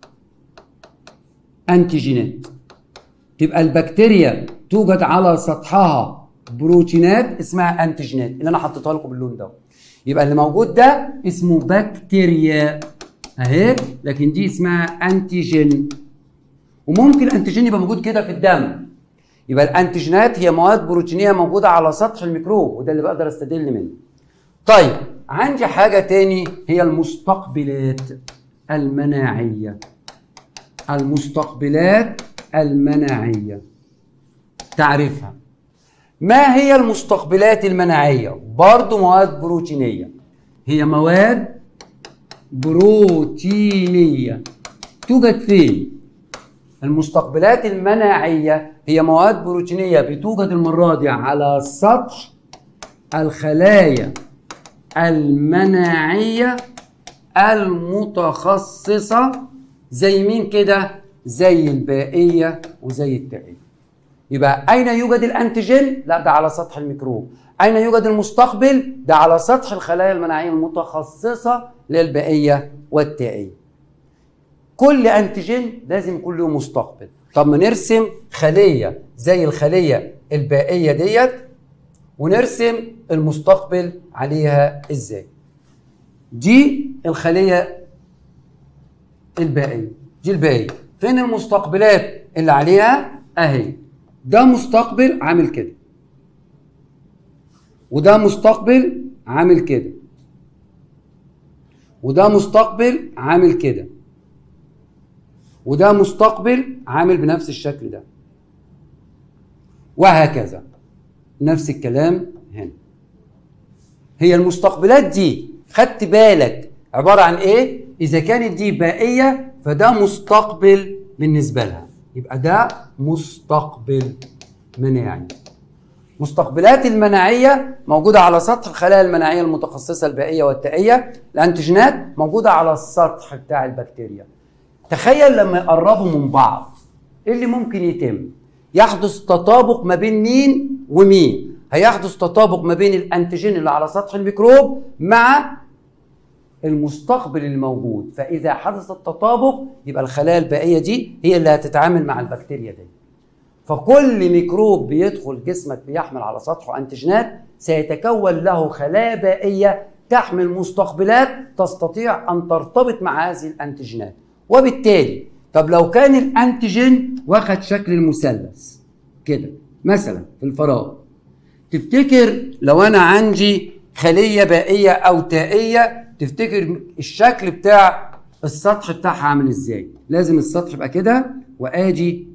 A: انتيجينات تبقى البكتيريا توجد على سطحها بروتينات اسمها انتيجينات اللي انا حطيتها لكم باللون ده يبقى اللي موجود ده اسمه بكتيريا اهي لكن دي اسمها انتيجين وممكن الانتيجين يبقى موجود كده في الدم يبقى الانتيجينات هي مواد بروتينيه موجوده على سطح الميكروب وده اللي بقدر استدل منه طيب عندي حاجه تاني هي المستقبلات المناعيه المستقبلات المناعيه تعرفها ما هي المستقبلات المناعيه برضو مواد بروتينيه هي مواد بروتينيه توجد فين المستقبلات المناعيه هي مواد بروتينيه بتوجد المره دي على سطح الخلايا المناعيه المتخصصه زي مين كده زي البائيه وزي التائيه يبقى اين يوجد الانتيجين لا ده على سطح الميكروب اين يوجد المستقبل ده على سطح الخلايا المناعيه المتخصصه للبائيه والتائيه كل انتيجين لازم يكون له مستقبل طب ما نرسم خليه زي الخليه البائيه ديت ونرسم المستقبل عليها ازاي دي الخليه البائيه دي البائيه فين المستقبلات اللي عليها اهي ده مستقبل عامل كده وده مستقبل عامل كده وده مستقبل عامل كده وده مستقبل عامل بنفس الشكل ده وهكذا نفس الكلام هنا هي المستقبلات دي خدت بالك عبارة عن ايه اذا كانت دي بائية فده مستقبل بالنسبة لها يبقى ده مستقبل مناعي مستقبلات المناعية موجودة على سطح الخلايا المناعية المتخصصة البائية والتائية الأنتيجينات موجودة على السطح بتاع البكتيريا تخيل لما يقربوا من بعض ايه اللي ممكن يتم يحدث تطابق ما بين مين ومين هيحدث تطابق ما بين الانتيجين اللي على سطح الميكروب مع المستقبل الموجود فاذا حدث التطابق يبقى الخلايا البائيه دي هي اللي هتتعامل مع البكتيريا دي فكل ميكروب بيدخل جسمك بيحمل على سطحه انتيجينات سيتكون له خلايا بائيه تحمل مستقبلات تستطيع ان ترتبط مع هذه الانتيجينات وبالتالي طب لو كان الانتيجين واخد شكل المثلث كده مثلا في الفراغ تفتكر لو انا عندي خليه بائيه او تائيه تفتكر الشكل بتاع السطح بتاعها عامل ازاي لازم السطح يبقى كده وادي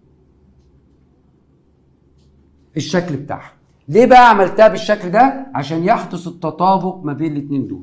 A: الشكل بتاعها ليه بقى عملتها بالشكل ده عشان يحدث التطابق ما بين الاثنين دول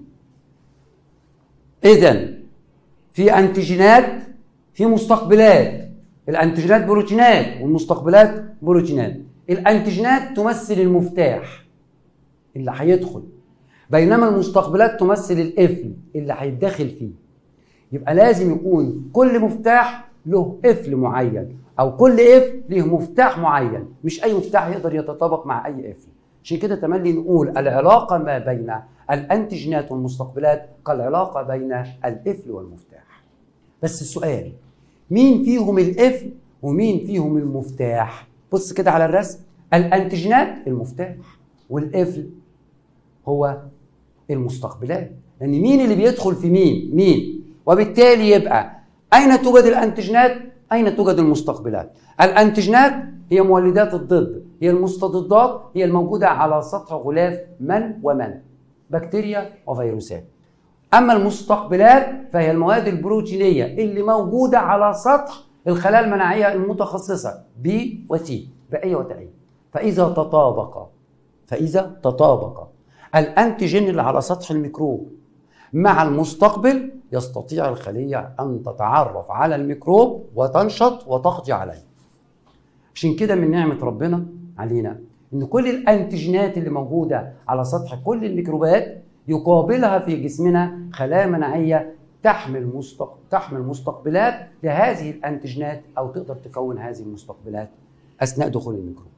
A: اذا في انتيجينات في مستقبلات الانتيجينات بروتينات والمستقبلات بروتينات الانتيجينات تمثل المفتاح اللي هيدخل بينما المستقبلات تمثل القفل اللي هيتدخل فيه يبقى لازم يكون كل مفتاح له قفل معين او كل قفل له مفتاح معين مش اي مفتاح يقدر يتطابق مع اي قفل عشان كده تملي نقول العلاقه ما بين الانتيجينات والمستقبلات كالعلاقه بين القفل والمفتاح بس السؤال مين فيهم القفل ومين فيهم المفتاح بص كده على الرسم الانتيجينات المفتاح والقفل هو المستقبلات لان مين اللي بيدخل في مين مين وبالتالي يبقى اين توجد الانتيجينات اين توجد المستقبلات الانتيجينات هي مولدات الضد هي المستضدات هي الموجوده على سطح غلاف من ومن بكتيريا وفيروسات اما المستقبلات فهي المواد البروتينيه اللي موجوده على سطح الخلايا المناعيه المتخصصه B و T بأي وتأي فإذا تطابق فإذا تطابق الأنتيجين اللي على سطح الميكروب مع المستقبل يستطيع الخلية أن تتعرف على الميكروب وتنشط وتقضي عليه عشان كده من نعمة ربنا علينا إن كل الأنتيجينات اللي موجودة على سطح كل الميكروبات يقابلها في جسمنا خلايا مناعية تحمل مستق... تحمل مستقبلات لهذه الانتيجينات او تقدر تكون هذه المستقبلات اثناء دخول الميكروب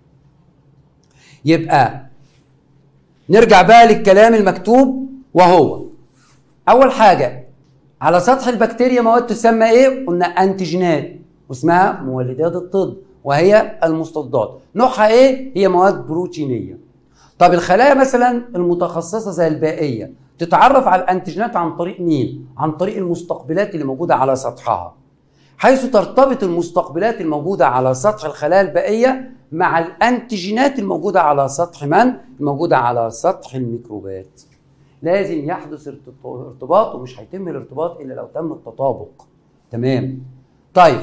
A: يبقى نرجع بقى للكلام المكتوب وهو اول حاجه على سطح البكتيريا مواد تسمى ايه قلنا انتيجينات واسمها مولدات الطب وهي المستضدات نوعها ايه هي مواد بروتينيه طب الخلايا مثلا المتخصصه زي البائيه تتعرف على الانتيجينات عن طريق مين عن طريق المستقبلات اللي موجوده على سطحها حيث ترتبط المستقبلات الموجوده على سطح الخلايا البائيه مع الانتيجينات الموجوده على سطح من الموجوده على سطح الميكروبات لازم يحدث ارتباط ومش هيتم الارتباط الا لو تم التطابق تمام طيب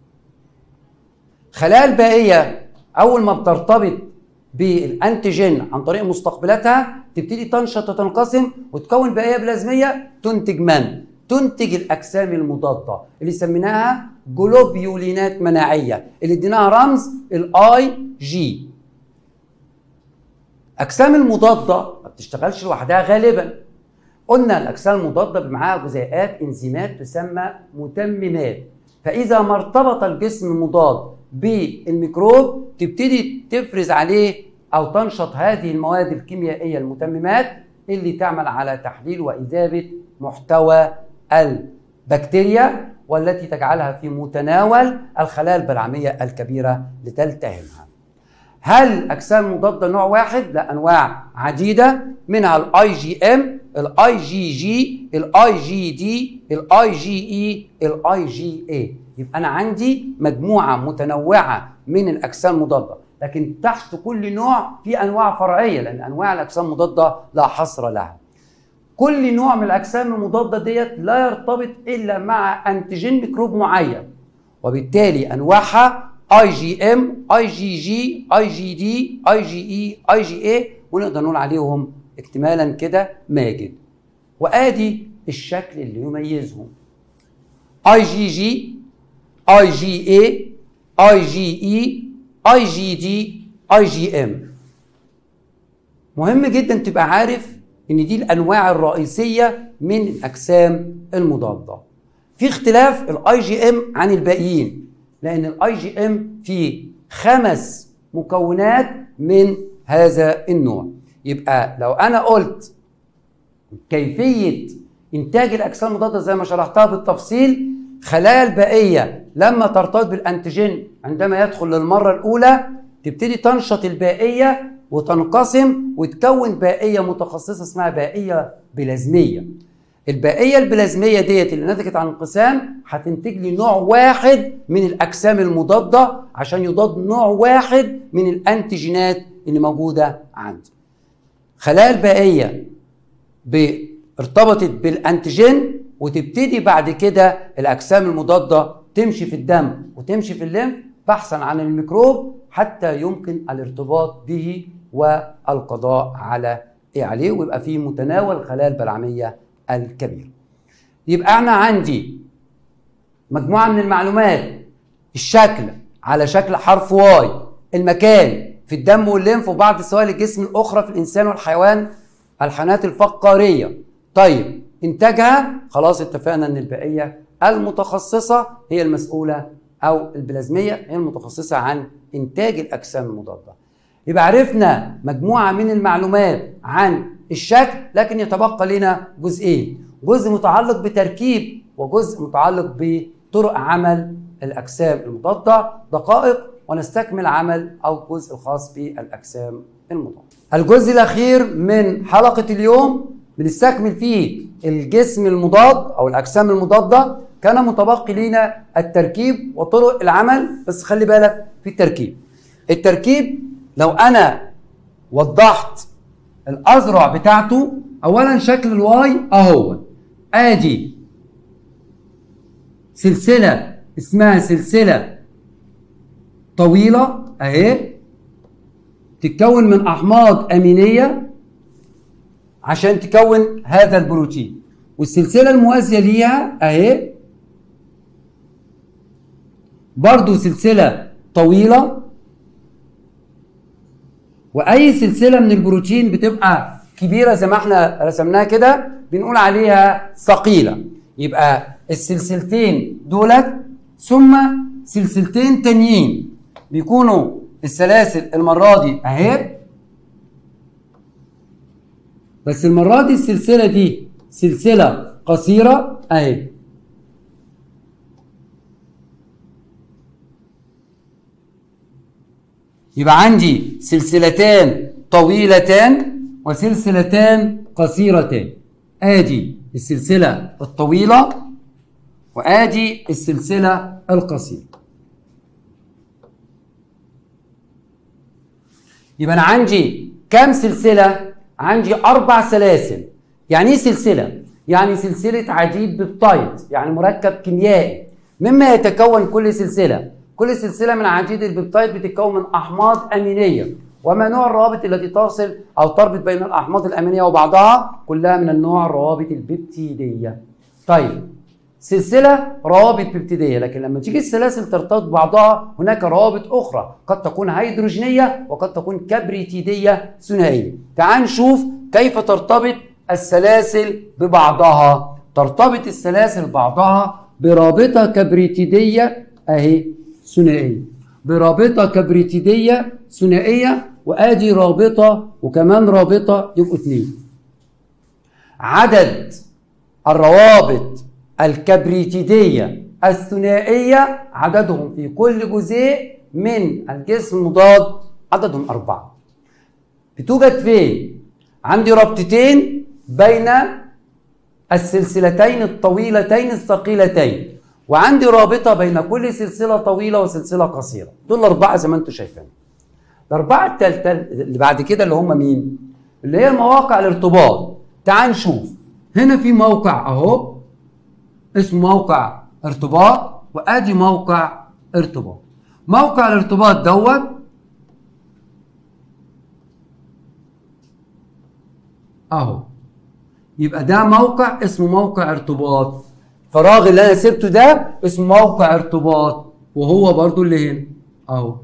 A: خلايا البائيه اول ما بترتبط بالانتيجين عن طريق مستقبلاتها تبتدي تنشط وتنقسم وتكون بائيه بلازميه تنتج من تنتج الاجسام المضاده اللي سميناها جلوبيولينات مناعيه اللي اديناها رمز الاي جي اجسام المضاده ما بتشتغلش لوحدها غالبا قلنا الاجسام المضاده معاها جزيئات انزيمات تسمى متممات فاذا ما ارتبط الجسم المضاد بالميكروب تبتدي تفرز عليه او تنشط هذه المواد الكيميائيه المتممات اللي تعمل على تحليل واذابه محتوى البكتيريا والتي تجعلها في متناول الخلايا البلعميه الكبيره لتلتهمها. هل الاجسام المضاده نوع واحد؟ لا انواع عديده منها الاي جي ام، الاي جي جي، الاي جي دي، الاي جي اي، الاي جي اي. يبقى انا عندي مجموعه متنوعه من الاجسام المضاده، لكن تحت كل نوع في انواع فرعيه لان انواع الاجسام المضاده لا حصر لها. كل نوع من الاجسام المضاده ديت لا يرتبط الا مع انتيجين ميكروب معين وبالتالي انواعها اي جي ام اي جي جي اي جي دي اي جي اي اي جي اي ونقدر نقول عليهم اكتمالا كده ماجد وادي الشكل اللي يميزهم اي جي جي اي جي اي اي جي اي اي جي دي اي جي ام مهم جدا تبقى عارف ان دي الانواع الرئيسيه من الاجسام المضاده في اختلاف الاي جي ام عن الباقيين لان الاي جي ام فيه خمس مكونات من هذا النوع يبقى لو انا قلت كيفيه انتاج الاجسام المضاده زي ما شرحتها بالتفصيل خلايا البائيه لما ترتبط بالانتيجين عندما يدخل للمره الاولى تبتدي تنشط البائيه وتنقسم وتكون بائيه متخصصه اسمها بائيه بلازميه البائيه البلازميه ديت اللي نتجت عن انقسام هتنتج لي نوع واحد من الاجسام المضاده عشان يضاد نوع واحد من الانتيجينات اللي موجوده عندي خلايا البائيه ارتبطت بالانتيجين وتبتدي بعد كده الاجسام المضاده تمشي في الدم وتمشي في الليمف بحثا عن الميكروب حتى يمكن الارتباط به والقضاء على إيه عليه ويبقى في متناول الخلايا البلعميه الكبيره. يبقى انا عندي مجموعه من المعلومات الشكل على شكل حرف واي المكان في الدم والليمف وبعض سوائل الجسم الاخرى في الانسان والحيوان الحيوانات الفقاريه. طيب انتاجها خلاص اتفقنا ان البقيه المتخصصه هي المسؤوله او البلازميه هي المتخصصه عن انتاج الاجسام المضاده. يبقى عرفنا مجموعه من المعلومات عن الشكل لكن يتبقى لنا جزئين جزء متعلق بتركيب وجزء متعلق بطرق عمل الاجسام المضاده دقائق ونستكمل عمل او الجزء الخاص بالاجسام المضاده الجزء الاخير من حلقه اليوم بنستكمل فيه الجسم المضاد او الاجسام المضاده كان متبقي لنا التركيب وطرق العمل بس خلي بالك في التركيب التركيب لو انا وضحت الاذرع بتاعته اولا شكل الواي اهو ادي سلسله اسمها سلسله طويله اهي تتكون من احماض امينيه عشان تكون هذا البروتين والسلسله الموازيه ليها اهي برضو سلسله طويله واي سلسله من البروتين بتبقى كبيره زي ما احنا رسمناها كده بنقول عليها ثقيله يبقى السلسلتين دولت ثم سلسلتين تانيين بيكونوا السلاسل المرة دي اهي بس المرة دي السلسلة دي سلسلة قصيرة اهي يبقى عندي سلسلتان طويلتان وسلسلتان قصيرتان ادي السلسلة الطويلة وادي السلسلة القصيرة يبقى انا عندي كام سلسلة؟ عندي أربع سلاسل يعني ايه سلسلة؟ يعني سلسلة عديد بيبتايد يعني مركب كيميائي مما يتكون كل سلسلة كل سلسلة من عديد البيبتايد بتتكون من أحماض أمينية وما نوع الروابط التي تصل أو تربط بين الأحماض الأمينية وبعضها كلها من النوع الروابط البيبتيدية طيب سلسلة روابط بيبتيدية لكن لما تيجي السلاسل ترتبط ببعضها هناك روابط أخرى قد تكون هيدروجينية وقد تكون كبريتيدية ثنائية تعال نشوف كيف ترتبط السلاسل ببعضها ترتبط السلاسل بعضها برابطة كبريتيدية أهي ثنائية برابطة كبريتيدية ثنائية وآدي رابطة وكمان رابطة يبقوا اثنين عدد الروابط الكبريتيدية الثنائية عددهم في كل جزيء من الجسم المضاد عددهم أربعة بتوجد فين؟ عندي رابطتين بين السلسلتين الطويلتين الثقيلتين وعندي رابطة بين كل سلسلة طويلة وسلسلة قصيرة دول الأربعة زي ما أنتم شايفين الأربعة التالتة اللي بعد كده اللي هم مين؟ اللي هي مواقع الارتباط تعال نشوف هنا في موقع أهو اسمه موقع ارتباط وادي موقع ارتباط موقع الارتباط دوت اهو يبقى ده موقع اسمه موقع ارتباط الفراغ اللي انا سبته ده اسمه موقع ارتباط وهو برضو اللي هنا اهو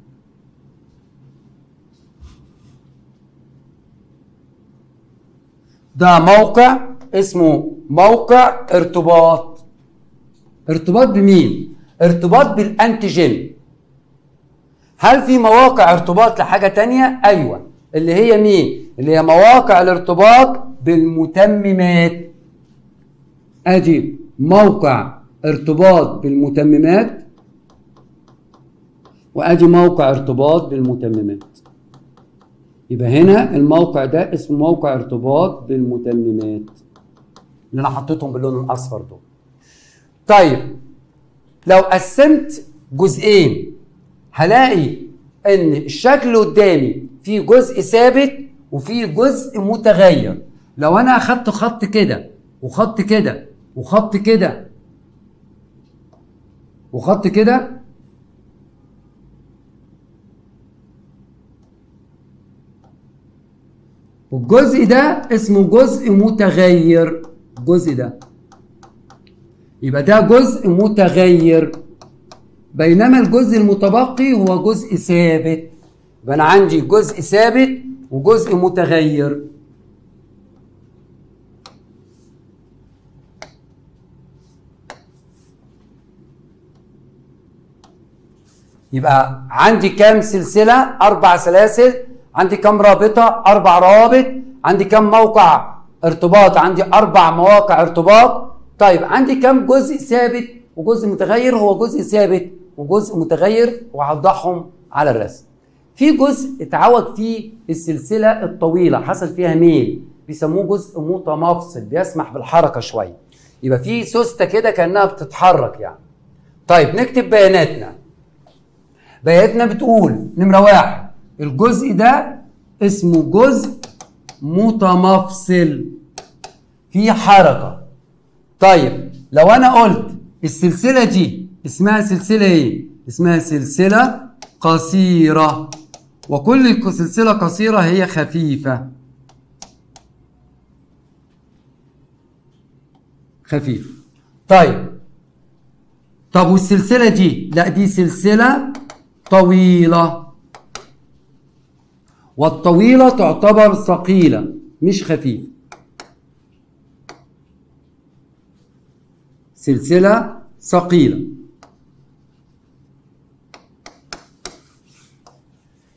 A: ده موقع اسمه موقع ارتباط ارتباط بمين ارتباط بالانتيجين هل في مواقع ارتباط لحاجة تانية ايوه اللي هي مين اللي هي مواقع الارتباط بالمتممات ادي موقع ارتباط بالمتممات وادي موقع ارتباط بالمتممات يبقى هنا الموقع ده اسمه موقع ارتباط بالمتممات اللي انا حطيتهم باللون الاصفر دول طيب لو قسمت جزئين هلاقي ان الشكل اللي قدامي فيه جزء ثابت وفيه جزء متغير لو انا اخدت خط كده وخط كده وخط كده وخط كده والجزء ده اسمه جزء متغير الجزء ده يبقى ده جزء متغير بينما الجزء المتبقي هو جزء ثابت يبقى انا عندي جزء ثابت وجزء متغير يبقى عندي كام سلسلة أربع سلاسل عندي كام رابطة أربع روابط عندي كام موقع ارتباط عندي أربع مواقع ارتباط طيب عندي كام جزء ثابت وجزء متغير هو جزء ثابت وجزء متغير وهوضحهم على الرسم في جزء اتعوج فيه السلسلة الطويلة حصل فيها ميل بيسموه جزء متمفصل بيسمح بالحركة شوية يبقى في سوستة كده كأنها بتتحرك يعني طيب نكتب بياناتنا بياناتنا بتقول نمرة واحد الجزء ده اسمه جزء متمفصل في حركة طيب لو انا قلت السلسلة دي اسمها سلسلة ايه اسمها سلسلة قصيرة وكل سلسلة قصيرة هي خفيفة خفيفة طيب طب والسلسلة دي لا دي سلسلة طويلة والطويلة تعتبر ثقيلة مش خفيفة سلسلة ثقيلة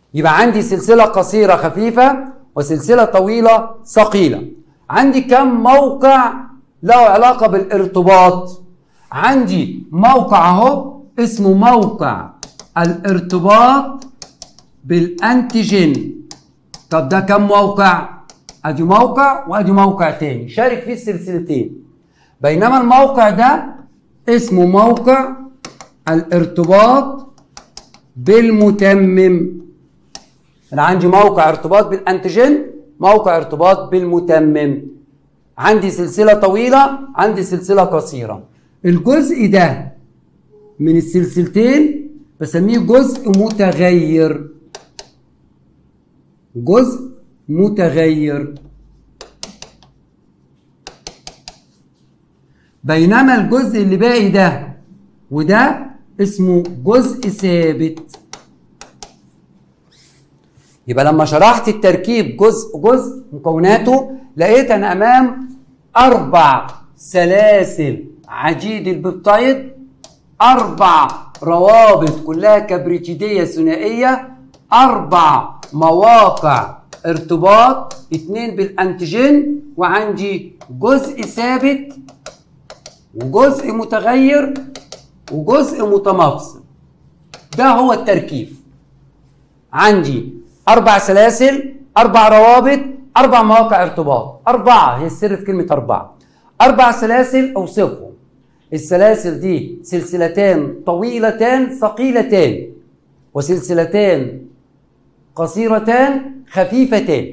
A: يبقى عندي سلسلة قصيرة خفيفة وسلسلة طويلة ثقيلة عندي كم موقع له علاقة بالارتباط عندي موقع اهو اسمه موقع الارتباط بالانتيجين طب ده كم موقع ادي موقع وادي موقع تاني شارك فيه السلسلتين بينما الموقع ده اسمه موقع الارتباط بالمتمم انا عندي موقع ارتباط بالانتيجين موقع ارتباط بالمتمم عندي سلسله طويله عندي سلسله قصيره الجزء ده من السلسلتين بسميه جزء متغير جزء متغير بينما الجزء اللي باقي ده وده اسمه جزء ثابت يبقى لما شرحت التركيب جزء جزء مكوناته لقيت انا امام اربع سلاسل عديد البيبتايد اربع روابط كلها كبريتيديه ثنائيه اربع مواقع ارتباط اتنين بالانتيجين وعندي جزء ثابت وجزء متغير وجزء متمفصل ده هو التركيب عندي اربع سلاسل اربع روابط اربع مواقع ارتباط اربعه هي السر في كلمه اربعه اربع سلاسل اوصفهم السلاسل دي سلسلتان طويلتان ثقيلتان وسلسلتان قصيرتان خفيفتان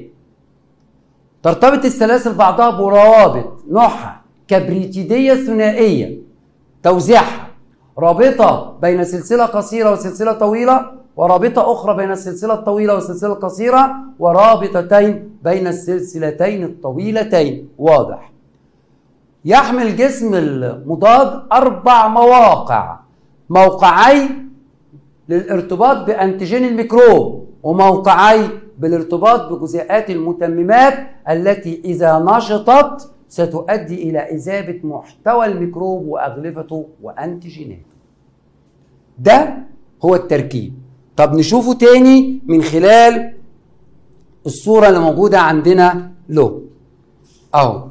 A: ترتبط السلاسل بعضها بروابط نوعها كبريتيديه ثنائيه توزيعها رابطه بين سلسله قصيره وسلسله طويله ورابطه اخرى بين السلسله الطويله والسلسله القصيره ورابطتين بين السلسلتين الطويلتين واضح يحمل جسم المضاد اربع مواقع موقعي للارتباط بانتيجين الميكروب وموقعي بالارتباط بجزيئات المتممات التي اذا نشطت ستؤدي الى اذابه محتوى الميكروب واغلفته وانتيجيناته ده هو التركيب طب نشوفه تاني من خلال الصورة اللي موجودة عندنا له اهو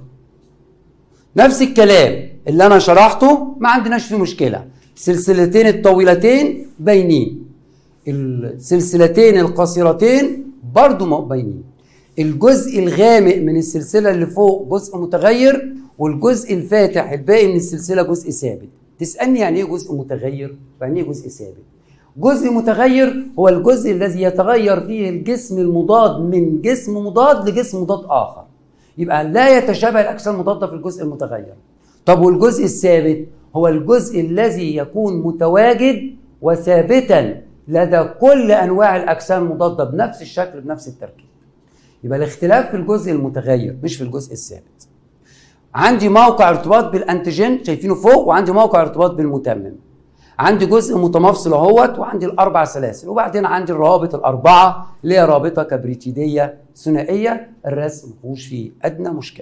A: نفس الكلام اللي انا شرحته ما عندناش فيه مشكلة السلسلتين الطويلتين باينين السلسلتين القصيرتين برضو باينين الجزء الغامق من السلسلة اللي فوق جزء متغير والجزء الفاتح الباقي من السلسلة جزء ثابت تسألني يعني ايه جزء متغير ويعني ايه جزء ثابت جزء متغير هو الجزء الذي يتغير فيه الجسم المضاد من جسم مضاد لجسم مضاد آخر يبقى لا يتشابه الأجسام المضادة في الجزء المتغير طب والجزء الثابت هو الجزء الذي يكون متواجد وثابتا لدى كل أنواع الأجسام المضادة بنفس الشكل بنفس التركيب يبقى الاختلاف في الجزء المتغير مش في الجزء الثابت عندي موقع ارتباط بالانتيجين شايفينه فوق وعندي موقع ارتباط بالمتمم عندي جزء متمفصل اهوت وعندي الاربع سلاسل وبعدين عندي الروابط الاربعه اللي هي رابطه كبريتيديه ثنائيه الرسم ما فيهوش فيه ادنى مشكله.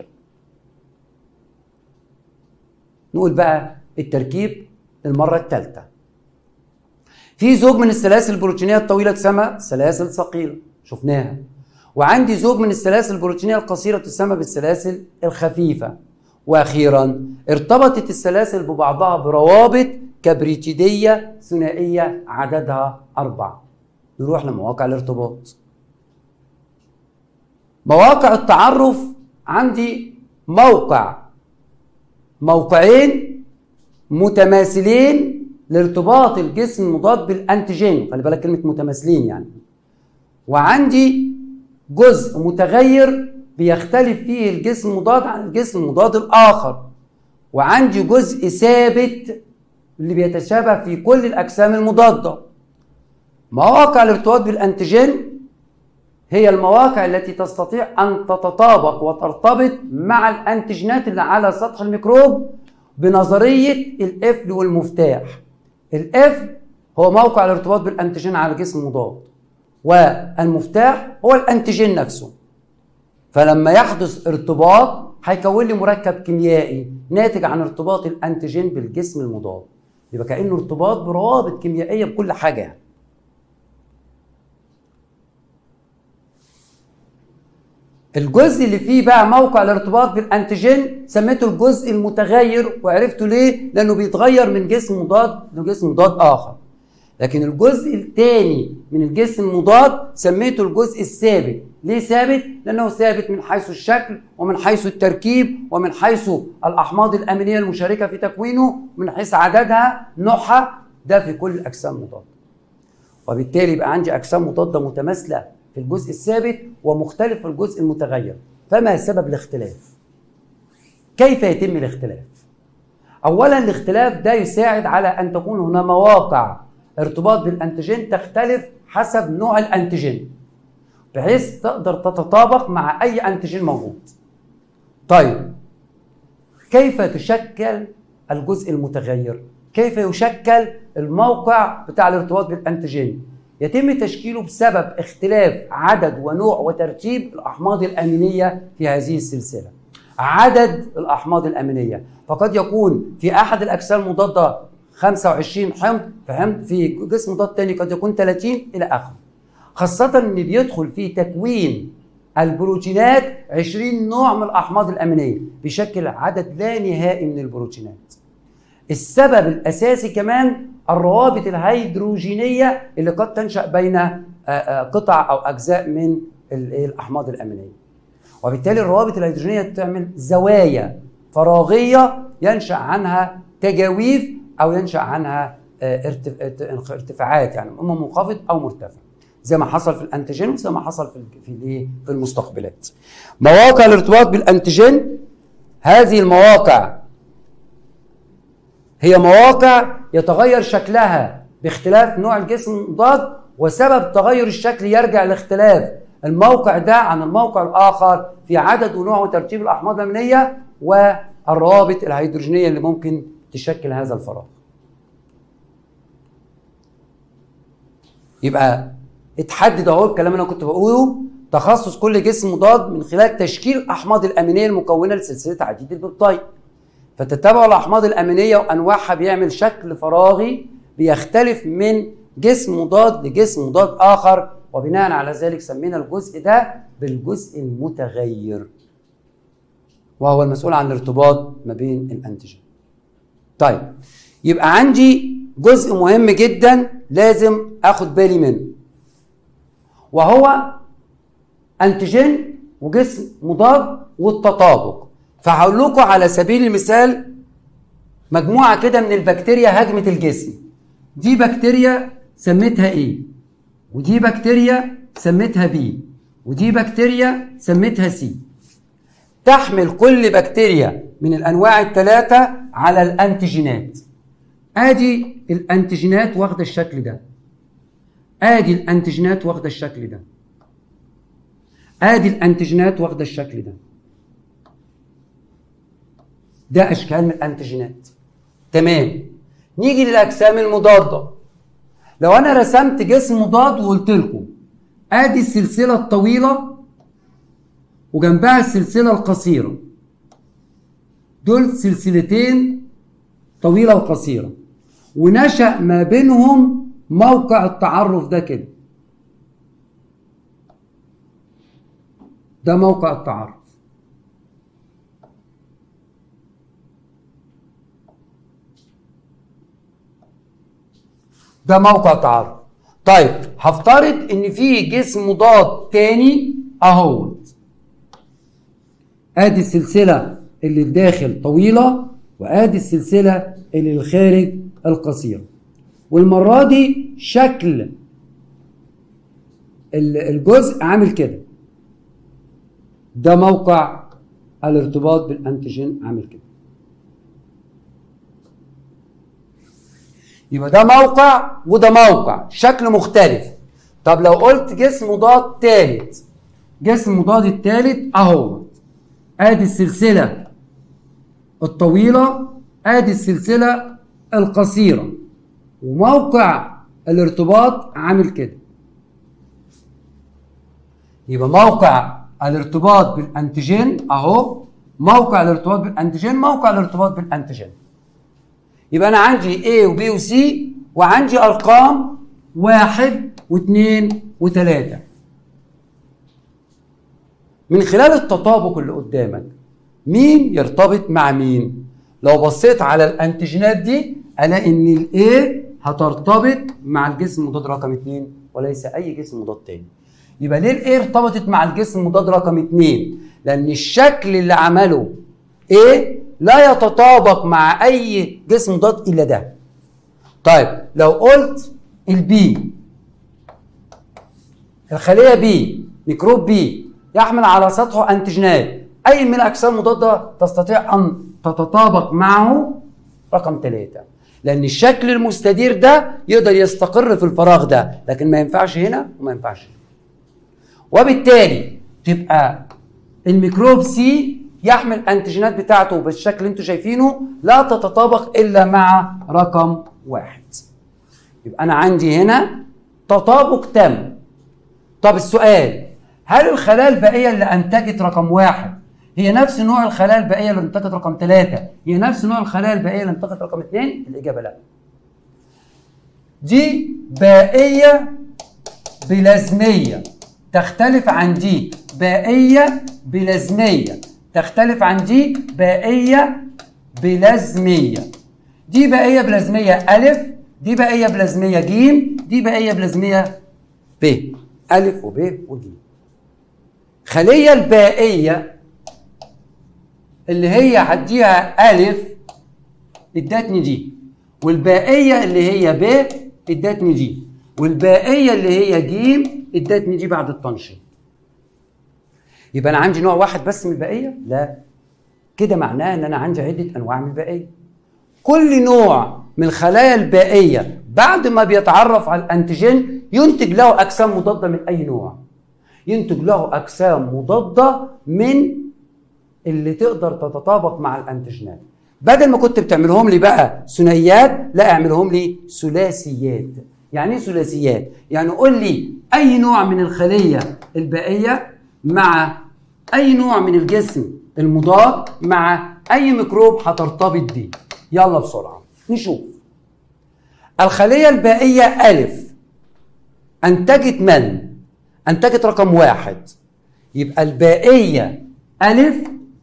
A: نقول بقى التركيب المره الثالثه. في زوج من السلاسل البروتينيه الطويله تسمى سلاسل ثقيله شفناها. وعندي زوج من السلاسل البروتينيه القصيره تسمى بالسلاسل الخفيفه. واخيرا ارتبطت السلاسل ببعضها بروابط كبريتيدية ثنائية عددها أربعة نروح لمواقع الارتباط مواقع التعرف عندي موقع موقعين متماثلين لارتباط الجسم المضاد بالانتيجين خلي بالك كلمه متماثلين يعني وعندي جزء متغير بيختلف فيه الجسم المضاد عن الجسم المضاد الاخر وعندي جزء ثابت اللي بيتشابه في كل الاجسام المضاده مواقع الارتباط بالانتيجين هي المواقع التي تستطيع ان تتطابق وترتبط مع الانتيجينات اللي على سطح الميكروب بنظريه القفل والمفتاح القفل هو موقع الارتباط بالانتيجين على جسم المضاد والمفتاح هو الانتيجين نفسه فلما يحدث ارتباط هيكون لي مركب كيميائي ناتج عن ارتباط الانتيجين بالجسم المضاد يبقى كانه ارتباط بروابط كيميائيه بكل حاجه يعني. الجزء اللي فيه بقى موقع الارتباط بالانتيجين سميته الجزء المتغير وعرفته ليه؟ لانه بيتغير من جسم مضاد لجسم مضاد اخر. لكن الجزء الثاني من الجسم المضاد سميته الجزء الثابت، ليه ثابت؟ لانه ثابت من حيث الشكل ومن حيث التركيب ومن حيث الاحماض الامينيه المشاركه في تكوينه من حيث عددها نوعها ده في كل الاجسام المضاده. وبالتالي يبقى عندي اجسام مضاده متماثله في الجزء الثابت ومختلف في الجزء المتغير فما سبب الاختلاف كيف يتم الاختلاف اولا الاختلاف ده يساعد على ان تكون هنا مواقع ارتباط بالانتيجين تختلف حسب نوع الانتيجين بحيث تقدر تتطابق مع اي انتيجين موجود طيب كيف تشكل الجزء المتغير كيف يشكل الموقع بتاع الارتباط بالانتيجين يتم تشكيله بسبب اختلاف عدد ونوع وترتيب الاحماض الامينيه في هذه السلسله عدد الاحماض الامينيه فقد يكون في احد الاجسام المضاده 25 حمض فهمت في جسم مضاد ثاني قد يكون 30 الى اخره خاصه ان بيدخل في تكوين البروتينات 20 نوع من الاحماض الامينيه بيشكل عدد لا نهائي من البروتينات السبب الاساسي كمان الروابط الهيدروجينيه اللي قد تنشا بين قطع او اجزاء من الاحماض الامينيه وبالتالي الروابط الهيدروجينيه تعمل زوايا فراغيه ينشا عنها تجاويف او ينشا عنها ارتفاعات يعني اما منخفض او مرتفع زي ما حصل في الانتيجين وزي ما حصل في في في المستقبلات مواقع الارتباط بالانتيجين هذه المواقع هي مواقع يتغير شكلها باختلاف نوع الجسم المضاد وسبب تغير الشكل يرجع لاختلاف الموقع ده عن الموقع الآخر في عدد ونوع وترتيب الأحماض الأمينية والروابط الهيدروجينية اللي ممكن تشكل هذا الفراغ يبقى اتحدد اهو الكلام اللي انا كنت بقوله تخصص كل جسم مضاد من خلال تشكيل الاحماض الامينيه المكونه لسلسله عديد البيبتايد فتتبع الاحماض الامينيه وانواعها بيعمل شكل فراغي بيختلف من جسم مضاد لجسم مضاد اخر وبناء على ذلك سمينا الجزء ده بالجزء المتغير وهو المسؤول عن الارتباط ما بين الانتيجين طيب يبقى عندي جزء مهم جدا لازم اخد بالي منه وهو انتيجين وجسم مضاد والتطابق فهقول لكم على سبيل المثال مجموعه كده من البكتيريا هاجمت الجسم دي بكتيريا سميتها ايه ودي بكتيريا سميتها بي ودي بكتيريا سميتها سي تحمل كل بكتيريا من الانواع الثلاثه على الانتيجينات ادي الانتيجينات واخده الشكل ده ادي الانتيجينات واخده الشكل ده ادي الانتيجينات واخده الشكل ده ده اشكال من الانتيجينات تمام نيجي للاجسام المضاده لو انا رسمت جسم مضاد وقلت لكم ادي السلسله الطويله وجنبها السلسله القصيره دول سلسلتين طويله وقصيره ونشا ما بينهم موقع التعرف ده كده ده موقع التعرف ده موقع تعرف طيب هفترض ان في جسم مضاد تاني اهوت ادي السلسله اللي الداخل طويله وادي السلسله اللي الخارج القصيره والمره دي شكل الجزء عامل كده ده موقع الارتباط بالانتيجين عامل كده يبقى ده موقع وده موقع شكل مختلف طب لو قلت جسم مضاد ثالث جسم مضاد الثالث اهو ادي السلسله الطويله ادي السلسله القصيره وموقع الارتباط عامل كده يبقى موقع الارتباط بالانتيجين اهو موقع الارتباط بالانتيجين موقع الارتباط بالانتيجين يبقى انا عندي A وB وC وعندي ارقام واحد واثنين وثلاثة من خلال التطابق اللي قدامك مين يرتبط مع مين لو بصيت على الانتيجينات دي الاقي ان الاي هترتبط مع الجسم المضاد رقم 2 وليس اي جسم مضاد تاني يبقى ليه الايه ارتبطت مع الجسم المضاد رقم 2 لان الشكل اللي عمله ايه لا يتطابق مع اي جسم مضاد الا ده طيب لو قلت البي الخليه بي ميكروب بي يحمل على سطحه انتيجينات اي من الاجسام المضاده تستطيع ان تتطابق معه رقم ثلاثة لان الشكل المستدير ده يقدر يستقر في الفراغ ده لكن ما ينفعش هنا وما ينفعش هنا وبالتالي تبقى الميكروب سي يحمل انتيجينات بتاعته بالشكل اللي انتم شايفينه لا تتطابق الا مع رقم واحد يبقى انا عندي هنا تطابق تام طب السؤال هل الخلايا البائيه اللي انتجت رقم واحد هي نفس نوع الخلايا البائيه اللي انتجت رقم ثلاثه هي نفس نوع الخلايا البائيه اللي انتجت رقم اثنين الاجابه لا دي بائيه بلازميه تختلف عن دي بائيه بلازميه تختلف عن دي بائيه بلازميه دي بائيه بلازميه الف دي بائيه بلازميه ج دي بائيه بلازميه ب ألف وب وج خلية البائية اللي هي هديها ألف ادتني دي والبائية اللي هي ب ادتني دي والبائية اللي هي ج ادتني دي بعد التنشيط يبقى أنا عندي نوع واحد بس من البائية؟ لا كده معناه إن أنا عندي عدة أنواع من البائية كل نوع من الخلايا البائية بعد ما بيتعرف على الأنتيجين ينتج له أجسام مضادة من أي نوع ينتج له أجسام مضادة من اللي تقدر تتطابق مع الأنتيجينات بدل ما كنت بتعملهم لي بقى ثنائيات لا اعملهم لي ثلاثيات يعني ايه ثلاثيات يعني قول لي اي نوع من الخليه البائيه مع اي نوع من الجسم المضاد مع اي ميكروب هترتبط بيه يلا بسرعه نشوف الخليه البائيه الف انتجت من انتجت رقم واحد يبقى البائيه الف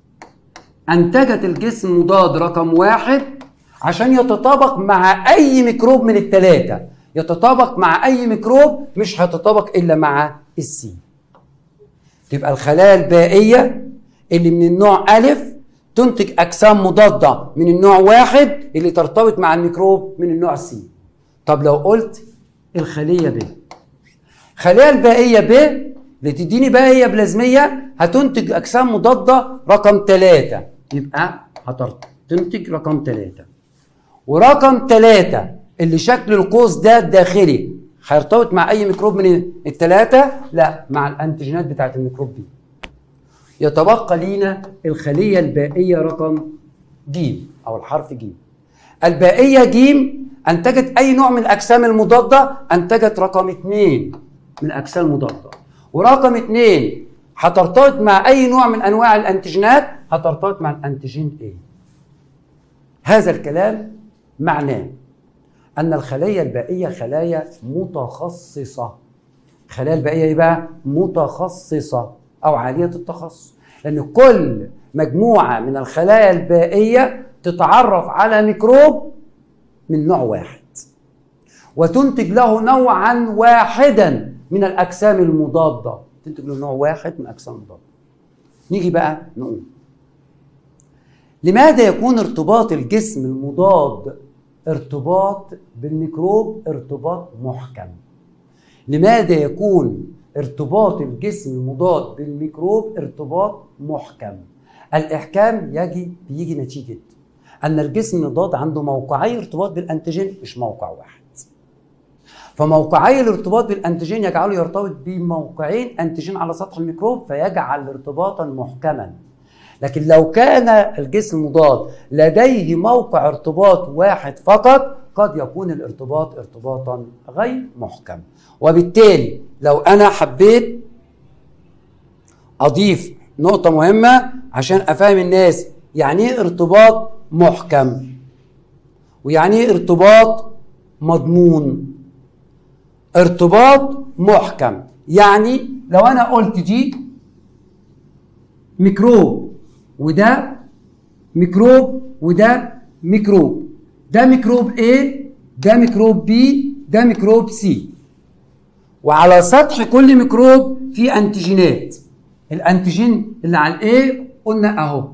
A: انتجت الجسم مضاد رقم واحد عشان يتطابق مع اي ميكروب من الثلاثه يتطابق مع اي ميكروب مش هيتطابق الا مع السي تبقى الخلايا البائيه اللي من النوع الف تنتج اجسام مضاده من النوع واحد اللي ترتبط مع الميكروب من النوع سي طب لو قلت الخليه ب الخليه البائيه ب اللي تديني بائيه بلازميه هتنتج اجسام مضاده رقم ثلاثة يبقى هتنتج رقم ثلاثة ورقم ثلاثة اللي شكل القوس ده الداخلي هيرتبط مع اي ميكروب من الثلاثه لا مع الانتيجينات بتاعت الميكروب دي يتبقى لينا الخليه البائيه رقم ج او الحرف ج البائيه ج انتجت اي نوع من الاجسام المضاده انتجت رقم اثنين من الاجسام المضاده ورقم اثنين هترتبط مع اي نوع من انواع الانتيجينات هترتبط مع الانتيجين A هذا الكلام معناه ان الخلايا البائيه خلايا متخصصه الخلايا البائيه ايه بقى متخصصه او عاليه التخصص لان كل مجموعه من الخلايا البائيه تتعرف على ميكروب من نوع واحد وتنتج له نوعا واحدا من الاجسام المضاده تنتج له نوع واحد من الاجسام المضاده نيجي بقى نقول لماذا يكون ارتباط الجسم المضاد ارتباط بالميكروب ارتباط محكم لماذا يكون ارتباط الجسم المضاد بالميكروب ارتباط محكم الاحكام يجي بيجي نتيجه ان الجسم المضاد عنده موقعي ارتباط بالانتيجين مش موقع واحد فموقعي الارتباط بالانتيجين يجعله يرتبط بموقعين انتيجين على سطح الميكروب فيجعل ارتباطا محكما لكن لو كان الجسم المضاد لديه موقع ارتباط واحد فقط قد يكون الارتباط ارتباطا غير محكم وبالتالي لو انا حبيت اضيف نقطه مهمه عشان افهم الناس يعني ايه ارتباط محكم ويعني ايه ارتباط مضمون ارتباط محكم يعني لو انا قلت دي ميكروب وده ميكروب وده ميكروب ده ميكروب A ده ميكروب B ده ميكروب C وعلى سطح كل ميكروب في انتيجينات الانتيجين اللي على الايه قلنا اهو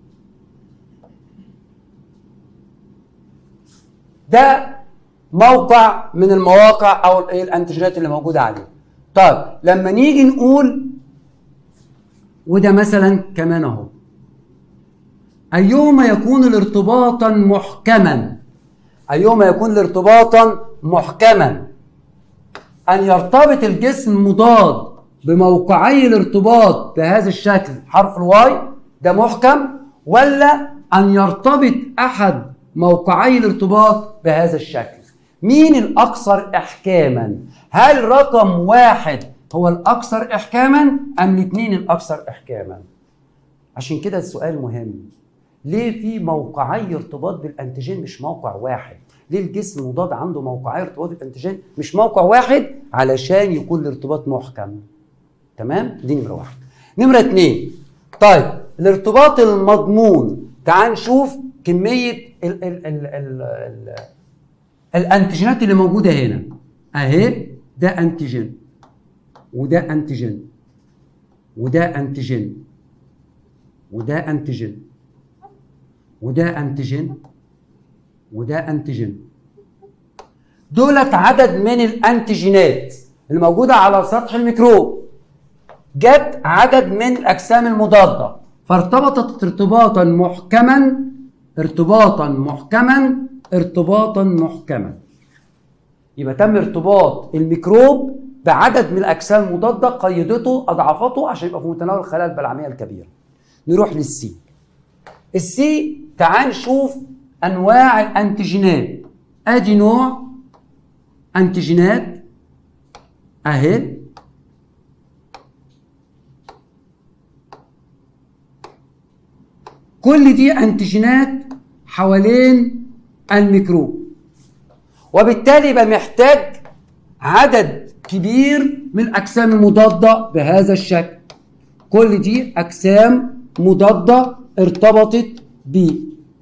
A: ده موقع من المواقع او الايه الانتيجينات اللي موجوده عليه طيب لما نيجي نقول وده مثلا كمان اهو ايهما يكون ارتباطا محكما ايهما يكون ارتباطا محكما ان يرتبط الجسم مضاد بموقعي الارتباط بهذا الشكل حرف الواي ده محكم ولا ان يرتبط احد موقعي الارتباط بهذا الشكل مين الاكثر احكاما هل رقم واحد هو الاكثر احكاما ام الاثنين الاكثر احكاما عشان كده السؤال مهم ليه في موقعي ارتباط بالانتيجين مش موقع واحد ليه الجسم المضاد عنده موقعي ارتباط بالانتيجين مش موقع واحد علشان يكون الارتباط محكم تمام دي نمره واحد نمره اتنين طيب الارتباط المضمون تعال نشوف كميه ال ال ال ال ال الانتيجينات اللي موجوده هنا اهي ده انتيجين وده انتيجين وده انتيجين وده انتيجين وده انتيجين وده انتيجين دولت عدد من الانتيجينات اللي موجوده على سطح الميكروب جت عدد من الاجسام المضاده فارتبطت ارتباطا محكما ارتباطا محكما ارتباطا محكما يبقى تم ارتباط الميكروب بعدد من الاجسام المضاده قيدته اضعفته عشان يبقى في متناول الخلايا البلعميه الكبيره نروح للسي السي تعال نشوف انواع الانتيجينات ادي نوع انتيجينات اهي كل دي انتيجينات حوالين الميكروب وبالتالي يبقى محتاج عدد كبير من الاجسام المضاده بهذا الشكل كل دي اجسام مضاده ارتبطت بيه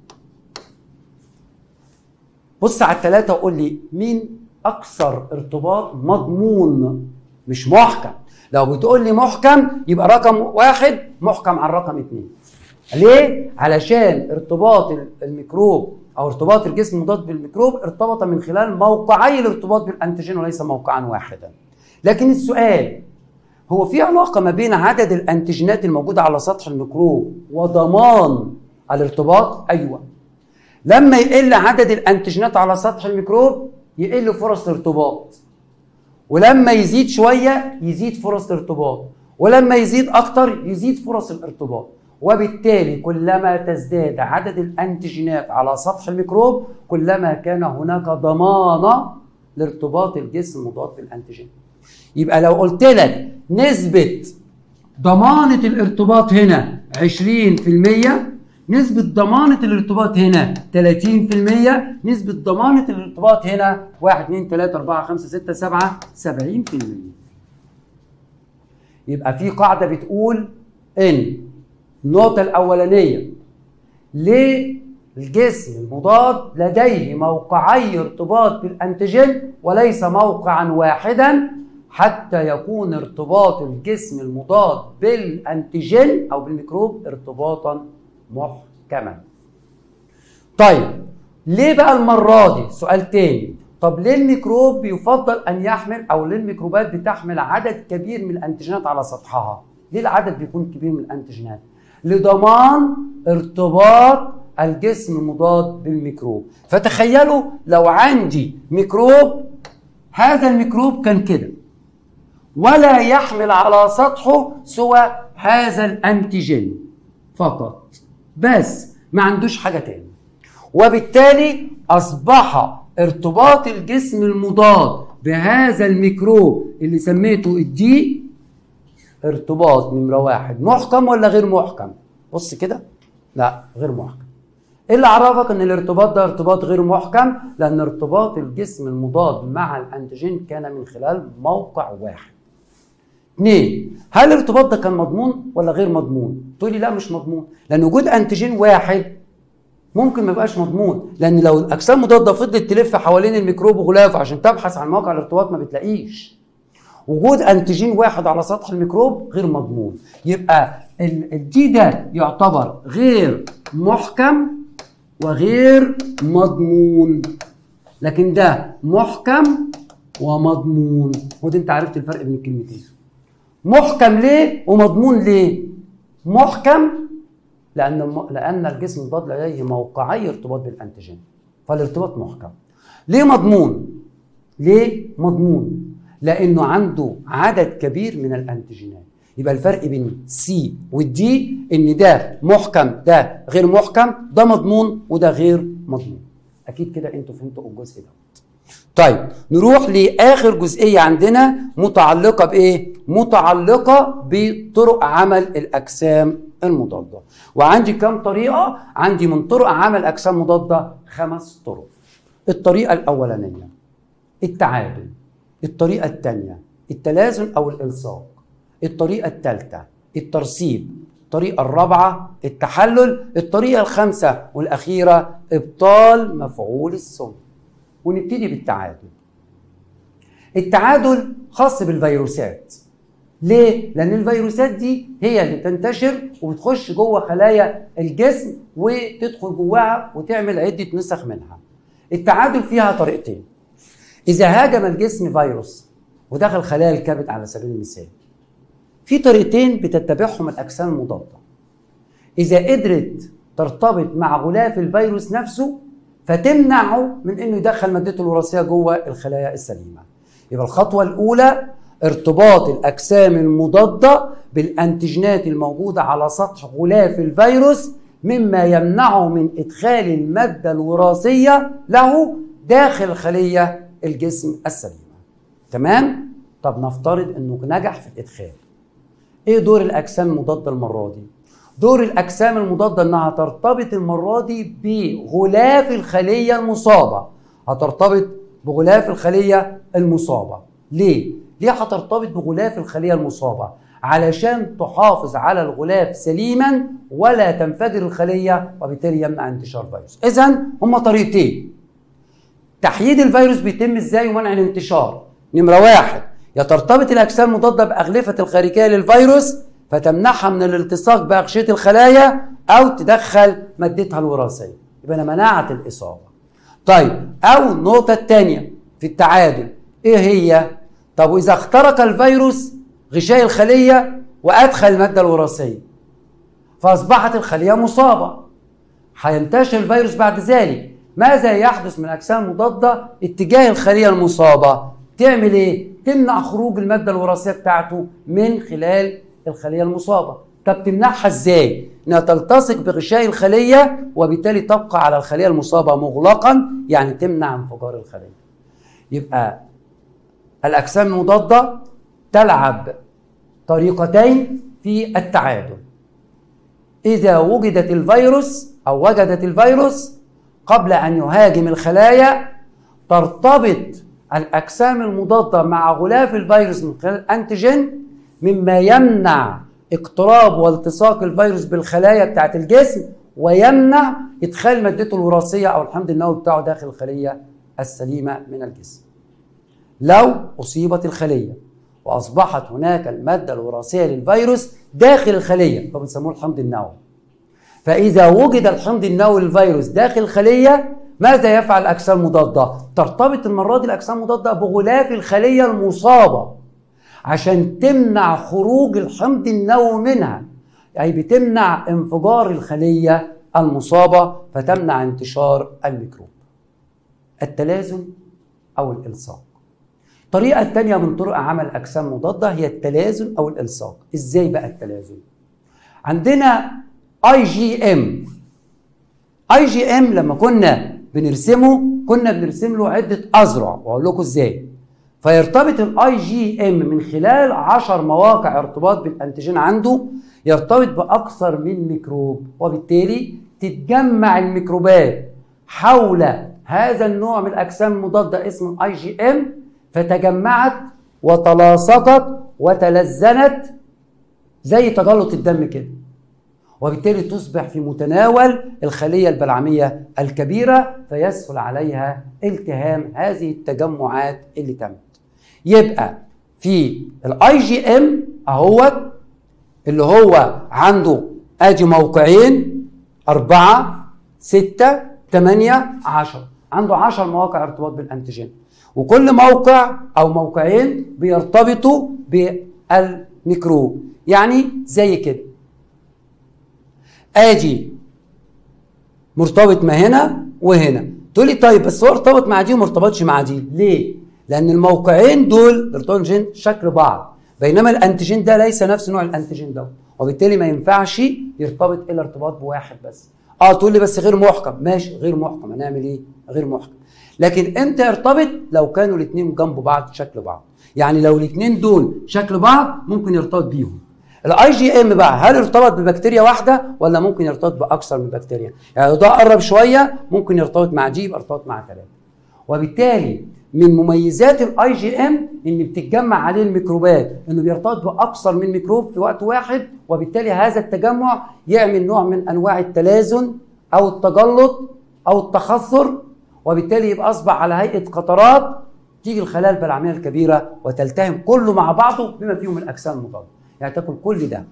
A: بص على الثلاثه وقول لي مين اكثر ارتباط مضمون مش محكم لو بتقول لي محكم يبقى رقم واحد محكم عن رقم اثنين ليه؟ علشان ارتباط الميكروب او ارتباط الجسم المضاد بالميكروب ارتبط من خلال موقعي الارتباط بالانتيجين وليس موقعا واحدا. لكن السؤال هو في علاقه ما بين عدد الانتيجينات الموجوده على سطح الميكروب وضمان الارتباط؟ ايوه. لما يقل عدد الانتيجينات على سطح الميكروب يقل فرص الارتباط. ولما يزيد شويه يزيد فرص الارتباط. ولما يزيد اكتر يزيد فرص الارتباط. وبالتالي كلما تزداد عدد الانتيجينات على سطح الميكروب كلما كان هناك ضمانه لارتباط الجسم المضاد بالانتيجين. يبقى لو قلت لك نسبة ضمانة الارتباط هنا 20% نسبة ضمانة الارتباط هنا 30% نسبة ضمانة الارتباط هنا 1 2 3 4 5 6 7 70% يبقى في قاعدة بتقول إن النقطة الأولانية للجسم المضاد لديه موقعي ارتباط بالأنتيجين وليس موقعا واحدا حتى يكون ارتباط الجسم المضاد بالأنتيجين أو بالميكروب ارتباطا محكما. طيب ليه بقى المرة دي؟ سؤال تاني طب ليه الميكروب يفضل أن يحمل أو ليه الميكروبات بتحمل عدد كبير من الأنتيجينات على سطحها؟ ليه العدد بيكون كبير من الأنتيجينات؟ لضمان ارتباط الجسم المضاد بالميكروب فتخيلوا لو عندي ميكروب هذا الميكروب كان كده ولا يحمل على سطحه سوى هذا الانتيجين فقط بس ما عندوش حاجه تاني وبالتالي اصبح ارتباط الجسم المضاد بهذا الميكروب اللي سميته الدي ارتباط نمرة واحد محكم ولا غير محكم؟ بص كده لا غير محكم ايه اللي عرفك ان الارتباط ده ارتباط غير محكم؟ لان ارتباط الجسم المضاد مع الانتيجين كان من خلال موقع واحد اثنين هل الارتباط ده كان مضمون ولا غير مضمون؟ تقول لي لا مش مضمون لان وجود انتيجين واحد ممكن ما يبقاش مضمون لان لو الاجسام المضاده فضلت تلف حوالين الميكروب غلاف عشان تبحث عن موقع الارتباط ما بتلاقيش وجود انتيجين واحد على سطح الميكروب غير مضمون يبقى الدي ده يعتبر غير محكم وغير مضمون لكن ده محكم ومضمون ودي انت عرفت الفرق بين الكلمتين محكم ليه ومضمون ليه محكم لان لان الجسم المضاد لديه موقعي ارتباط بالانتيجين فالارتباط محكم ليه مضمون ليه مضمون لانه عنده عدد كبير من الانتيجينات يبقى الفرق بين سي والدي ان ده محكم ده غير محكم ده مضمون وده غير مضمون اكيد كده انتوا فهمتوا الجزء ده طيب نروح لاخر جزئيه عندنا متعلقه بايه متعلقه بطرق عمل الاجسام المضاده وعندي كم طريقه عندي من طرق عمل اجسام مضاده خمس طرق الطريقه الاولانيه التعادل الطريقه الثانيه التلازم او الالصاق الطريقه الثالثه الترسيب الطريقه الرابعه التحلل الطريقه الخامسه والاخيره ابطال مفعول السم ونبتدي بالتعادل التعادل خاص بالفيروسات ليه؟ لأن الفيروسات دي هي اللي بتنتشر وبتخش جوه خلايا الجسم وتدخل جواها وتعمل عدة نسخ منها. التعادل فيها طريقتين. إذا هاجم الجسم فيروس ودخل خلايا الكبد على سبيل المثال. في طريقتين بتتبعهم الأجسام المضادة. إذا قدرت ترتبط مع غلاف الفيروس نفسه فتمنعه من انه يدخل مادته الوراثيه جوه الخلايا السليمه. يبقى الخطوه الاولى ارتباط الاجسام المضاده بالانتيجينات الموجوده على سطح غلاف الفيروس مما يمنعه من ادخال الماده الوراثيه له داخل خليه الجسم السليمه. تمام؟ طب نفترض انه نجح في الادخال. ايه دور الاجسام المضاده المره دي؟ دور الاجسام المضاده انها ترتبط المره دي بغلاف الخليه المصابه هترتبط بغلاف الخليه المصابه ليه ليه هترتبط بغلاف الخليه المصابه علشان تحافظ على الغلاف سليما ولا تنفجر الخليه وبالتالي يمنع انتشار فيروس اذا هما طريقتين تحييد الفيروس بيتم ازاي ومنع الانتشار نمره واحد يا ترتبط الاجسام المضاده باغلفه الخارجيه للفيروس فتمنعها من الالتصاق باغشيه الخلايا او تدخل مادتها الوراثيه يبقى انا منعت الاصابه طيب او النقطه الثانيه في التعادل ايه هي طب واذا اخترق الفيروس غشاء الخليه وادخل الماده الوراثيه فاصبحت الخليه مصابه هينتشر الفيروس بعد ذلك ماذا يحدث من الاجسام المضاده اتجاه الخليه المصابه تعمل ايه تمنع خروج الماده الوراثيه بتاعته من خلال الخليه المصابه طب تمنعها ازاي انها تلتصق بغشاء الخليه وبالتالي تبقى على الخليه المصابه مغلقا يعني تمنع انفجار الخليه يبقى الاجسام المضاده تلعب طريقتين في التعادل اذا وجدت الفيروس او وجدت الفيروس قبل ان يهاجم الخلايا ترتبط الاجسام المضاده مع غلاف الفيروس من خلال الانتيجين مما يمنع اقتراب والتصاق الفيروس بالخلايا بتاعت الجسم ويمنع ادخال مادته الوراثيه او الحمض النووي بتاعه داخل الخليه السليمه من الجسم. لو اصيبت الخليه واصبحت هناك الماده الوراثيه للفيروس داخل الخليه فبنسموه الحمض النووي. فاذا وجد الحمض النووي للفيروس داخل الخليه ماذا يفعل الاجسام المضاده؟ ترتبط المره دي الاجسام المضاده بغلاف الخليه المصابه عشان تمنع خروج الحمض النووي منها يعني بتمنع انفجار الخليه المصابه فتمنع انتشار الميكروب التلازم او الالصاق الطريقه الثانيه من طرق عمل اجسام مضاده هي التلازم او الالصاق ازاي بقى التلازم عندنا اي جي ام اي جي ام لما كنا بنرسمه كنا بنرسم له عده اذرع واقول لكم ازاي فيرتبط الاي جي ام من خلال 10 مواقع ارتباط بالانتيجين عنده يرتبط باكثر من ميكروب وبالتالي تتجمع الميكروبات حول هذا النوع من الاجسام المضاده اسمه اي جي ام فتجمعت وتلاصقت وتلزنت زي تجلط الدم كده وبالتالي تصبح في متناول الخلية البلعمية الكبيرة فيسهل عليها التهام هذه التجمعات اللي تمت يبقى في الاي جي ام اهوت اللي هو عنده ادي موقعين أربعة ستة ثمانية عشر عنده عشر مواقع ارتباط بالانتيجين وكل موقع او موقعين بيرتبطوا بالميكروب يعني زي كده ادي مرتبط ما هنا وهنا تقول لي طيب بس هو ارتبط مع دي وما ارتبطش مع دي ليه لان الموقعين دول الانتيجين شكل بعض بينما الانتيجين ده ليس نفس نوع الانتيجين ده وبالتالي ما ينفعش يرتبط الا ارتباط بواحد بس اه تقول لي بس غير محكم ماشي غير محكم هنعمل ايه غير محكم لكن امتى يرتبط لو كانوا الاثنين جنب بعض شكل بعض يعني لو الاثنين دول شكل بعض ممكن يرتبط بيهم الاي جي ام بقى هل ارتبط ببكتيريا واحده ولا ممكن يرتبط باكثر من بكتيريا يعني ده قرب شويه ممكن يرتبط مع دي يبقى ارتبط مع ثلاثه وبالتالي من مميزات الاي جي ام ان بتتجمع عليه الميكروبات انه بيرتبط باكثر من ميكروب في وقت واحد وبالتالي هذا التجمع يعمل نوع من انواع التلازن او التجلط او التخثر وبالتالي يبقى اصبح على هيئه قطرات تيجي الخلايا البلعميه الكبيره وتلتهم كله مع بعضه بما فيهم الاجسام المضاده يعني تاكل كل ده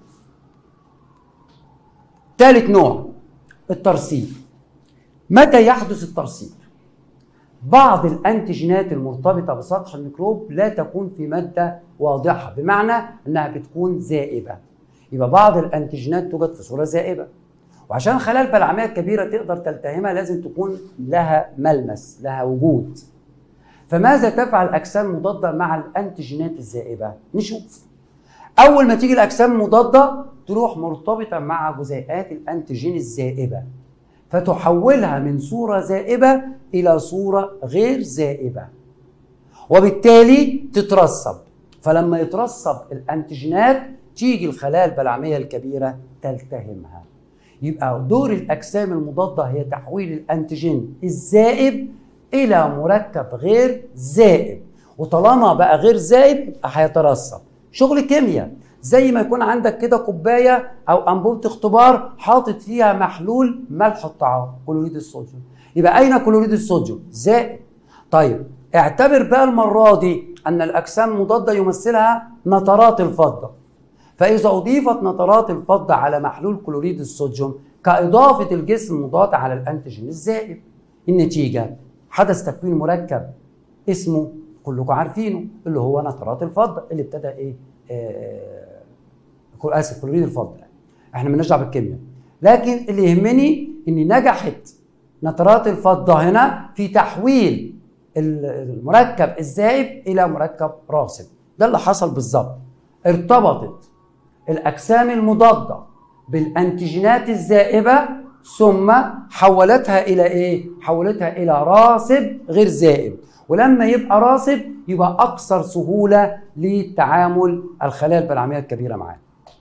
A: ثالث نوع الترسيب متى يحدث الترسيب بعض الانتيجينات المرتبطه بسطح الميكروب لا تكون في ماده واضحه بمعنى انها بتكون زائبه يبقى بعض الانتيجينات توجد في صوره زائبه وعشان الخلايا البلعميه الكبيره تقدر تلتهمها لازم تكون لها ملمس لها وجود فماذا تفعل الاجسام المضاده مع الانتيجينات الزائبه نشوف اول ما تيجي الاجسام المضاده تروح مرتبطه مع جزيئات الانتيجين الزائبه فتحولها من صوره زائبه الى صوره غير زائبه وبالتالي تترسب فلما يترسب الانتيجينات تيجي الخلايا البلعميه الكبيره تلتهمها يبقى دور الاجسام المضاده هي تحويل الانتيجين الزائب الى مركب غير زائب وطالما بقى غير زائب يبقى هيترسب شغل كيمياء زي ما يكون عندك كده كوبايه او انبوبه اختبار حاطط فيها محلول ملح الطعام كلوريد الصوديوم يبقى اين كلوريد الصوديوم زائد طيب اعتبر بقى المره دي ان الاجسام المضاده يمثلها نترات الفضه فاذا اضيفت نترات الفضه على محلول كلوريد الصوديوم كاضافه الجسم المضاد على الانتيجين الزائد النتيجه حدث تكوين مركب اسمه كلكم عارفينه اللي هو نترات الفضه اللي ابتدى ايه آه اسف كلوريد الفضه احنا مالناش دعوه بالكيمياء لكن اللي يهمني ان نجحت نترات الفضه هنا في تحويل المركب الزائب الى مركب راسب ده اللي حصل بالظبط ارتبطت الاجسام المضاده بالانتيجينات الزائبه ثم حولتها الى ايه حولتها الى راسب غير زائب ولما يبقى راسب يبقى اكثر سهوله لتعامل الخلايا البلعميه الكبيره معاه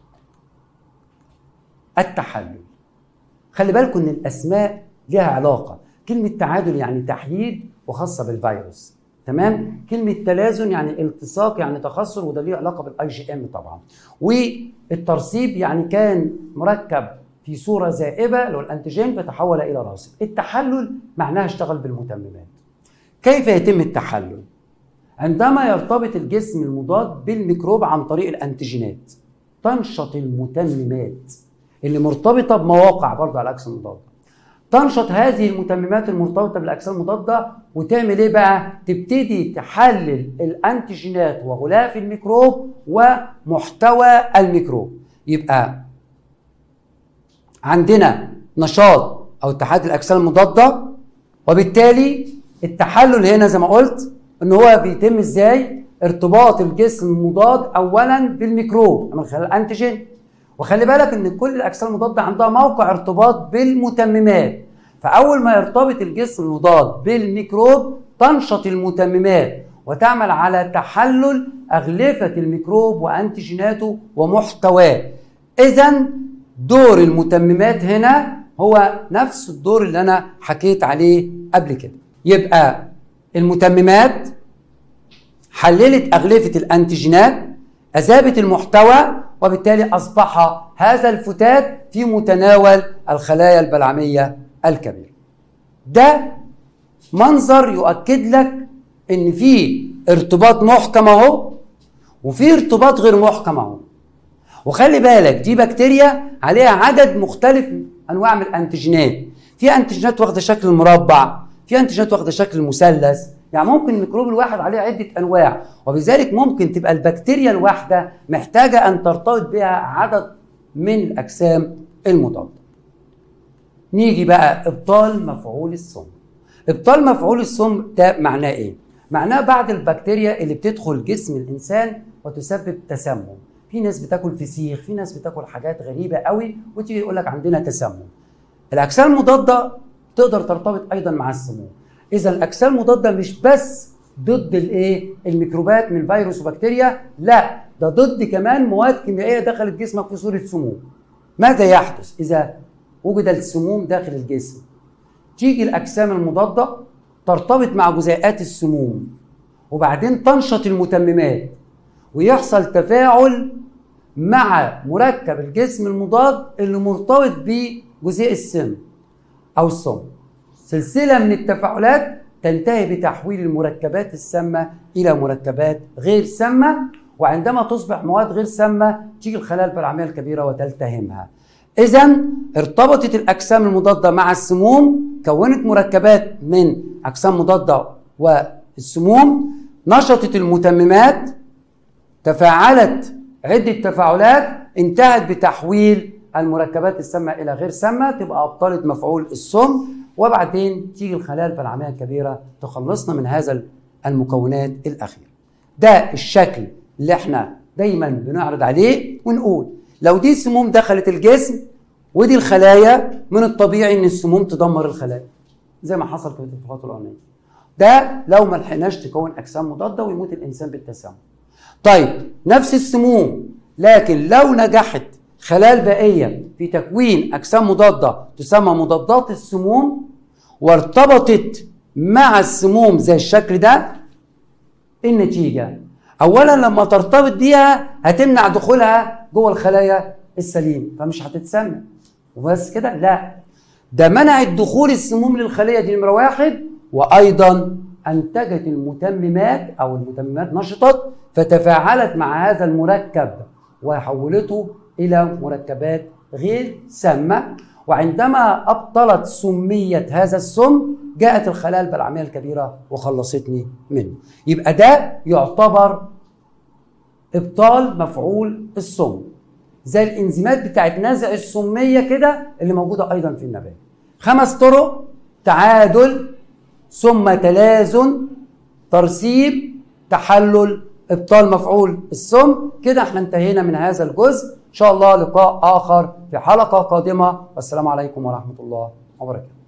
A: التحلل خلي بالكم ان الاسماء لها علاقه كلمه تعادل يعني تحييد وخاصه بالفيروس تمام كلمه تلازن يعني التصاق يعني تخثر وده ليه علاقه بالاي جي ام طبعا والترسيب يعني كان مركب في صوره زائبه اللي هو الانتيجين فتحول الى راسب التحلل معناها اشتغل بالمتممات كيف يتم التحلل عندما يرتبط الجسم المضاد بالميكروب عن طريق الانتيجينات تنشط المتممات اللي مرتبطه بمواقع برضه على الاجسام المضاده تنشط هذه المتممات المرتبطه بالاجسام المضاده وتعمل ايه بقى تبتدي تحلل الانتيجينات وغلاف الميكروب ومحتوى الميكروب يبقى عندنا نشاط او اتحاد الاجسام المضاده وبالتالي التحلل هنا زي ما قلت ان هو بيتم ازاي ارتباط الجسم المضاد اولا بالميكروب من خلال الانتيجين وخلي بالك ان كل الاجسام المضاده عندها موقع ارتباط بالمتممات فاول ما يرتبط الجسم المضاد بالميكروب تنشط المتممات وتعمل على تحلل اغلفه الميكروب وانتيجيناته ومحتواه اذا دور المتممات هنا هو نفس الدور اللي انا حكيت عليه قبل كده يبقى المتممات حللت اغلفه الانتيجينات اذابت المحتوى وبالتالي اصبح هذا الفتات في متناول الخلايا البلعميه الكبيره ده منظر يؤكد لك ان في ارتباط محكم اهو وفي ارتباط غير محكم اهو وخلي بالك دي بكتيريا عليها عدد مختلف انواع من الانتيجينات في انتيجينات واخده شكل المربع في انتيجينات واخده شكل المثلث يعني ممكن الميكروب الواحد عليه عده انواع وبذلك ممكن تبقى البكتيريا الواحده محتاجه ان ترتبط بها عدد من الاجسام المضاده نيجي بقى ابطال مفعول السم ابطال مفعول السم ده معناه ايه معناه بعض البكتيريا اللي بتدخل جسم الانسان وتسبب تسمم في ناس بتاكل فسيخ في ناس بتاكل حاجات غريبه قوي وتيجي يقول لك عندنا تسمم الاجسام المضاده تقدر ترتبط ايضا مع السموم اذا الاجسام المضاده مش بس ضد الايه الميكروبات من فيروس وبكتيريا لا ده ضد كمان مواد كيميائيه دخلت جسمك في صوره سموم ماذا يحدث اذا وجد السموم داخل الجسم تيجي الاجسام المضاده ترتبط مع جزيئات السموم وبعدين تنشط المتممات ويحصل تفاعل مع مركب الجسم المضاد اللي مرتبط بجزيء السم او السم سلسله من التفاعلات تنتهي بتحويل المركبات السامه الى مركبات غير سامه وعندما تصبح مواد غير سامه تيجي الخلايا البلعميه الكبيره وتلتهمها اذا ارتبطت الاجسام المضاده مع السموم كونت مركبات من اجسام مضاده والسموم نشطت المتممات تفاعلت عده تفاعلات انتهت بتحويل المركبات السامه الى غير سامه تبقى ابطلت مفعول السم وبعدين تيجي الخلايا البلعميه الكبيره تخلصنا من هذا المكونات الاخيره. ده الشكل اللي احنا دايما بنعرض عليه ونقول لو دي سموم دخلت الجسم ودي الخلايا من الطبيعي ان السموم تدمر الخلايا زي ما حصل في الاتفاقات الاولانيه. ده لو ما لحقناش تكون اجسام مضاده ويموت الانسان بالتسمم. طيب نفس السموم لكن لو نجحت خلايا البائية في تكوين أجسام مضادة تسمى مضادات السموم وارتبطت مع السموم زي الشكل ده النتيجة أولا لما ترتبط بيها هتمنع دخولها جوه الخلايا السليم فمش هتتسمم وبس كده لا ده منعت دخول السموم للخلية دي نمرة واحد وأيضا أنتجت المتممات أو المتممات نشطت فتفاعلت مع هذا المركب وحولته الى مركبات غير سامه وعندما ابطلت سميه هذا السم جاءت الخلايا البلعميه الكبيره وخلصتني منه يبقى ده يعتبر ابطال مفعول السم زي الانزيمات بتاعت نزع السميه كده اللي موجوده ايضا في النبات خمس طرق تعادل ثم تلازن ترسيب تحلل ابطال مفعول السم كده احنا انتهينا من هذا الجزء ان شاء الله لقاء اخر في حلقه قادمه والسلام عليكم ورحمه الله وبركاته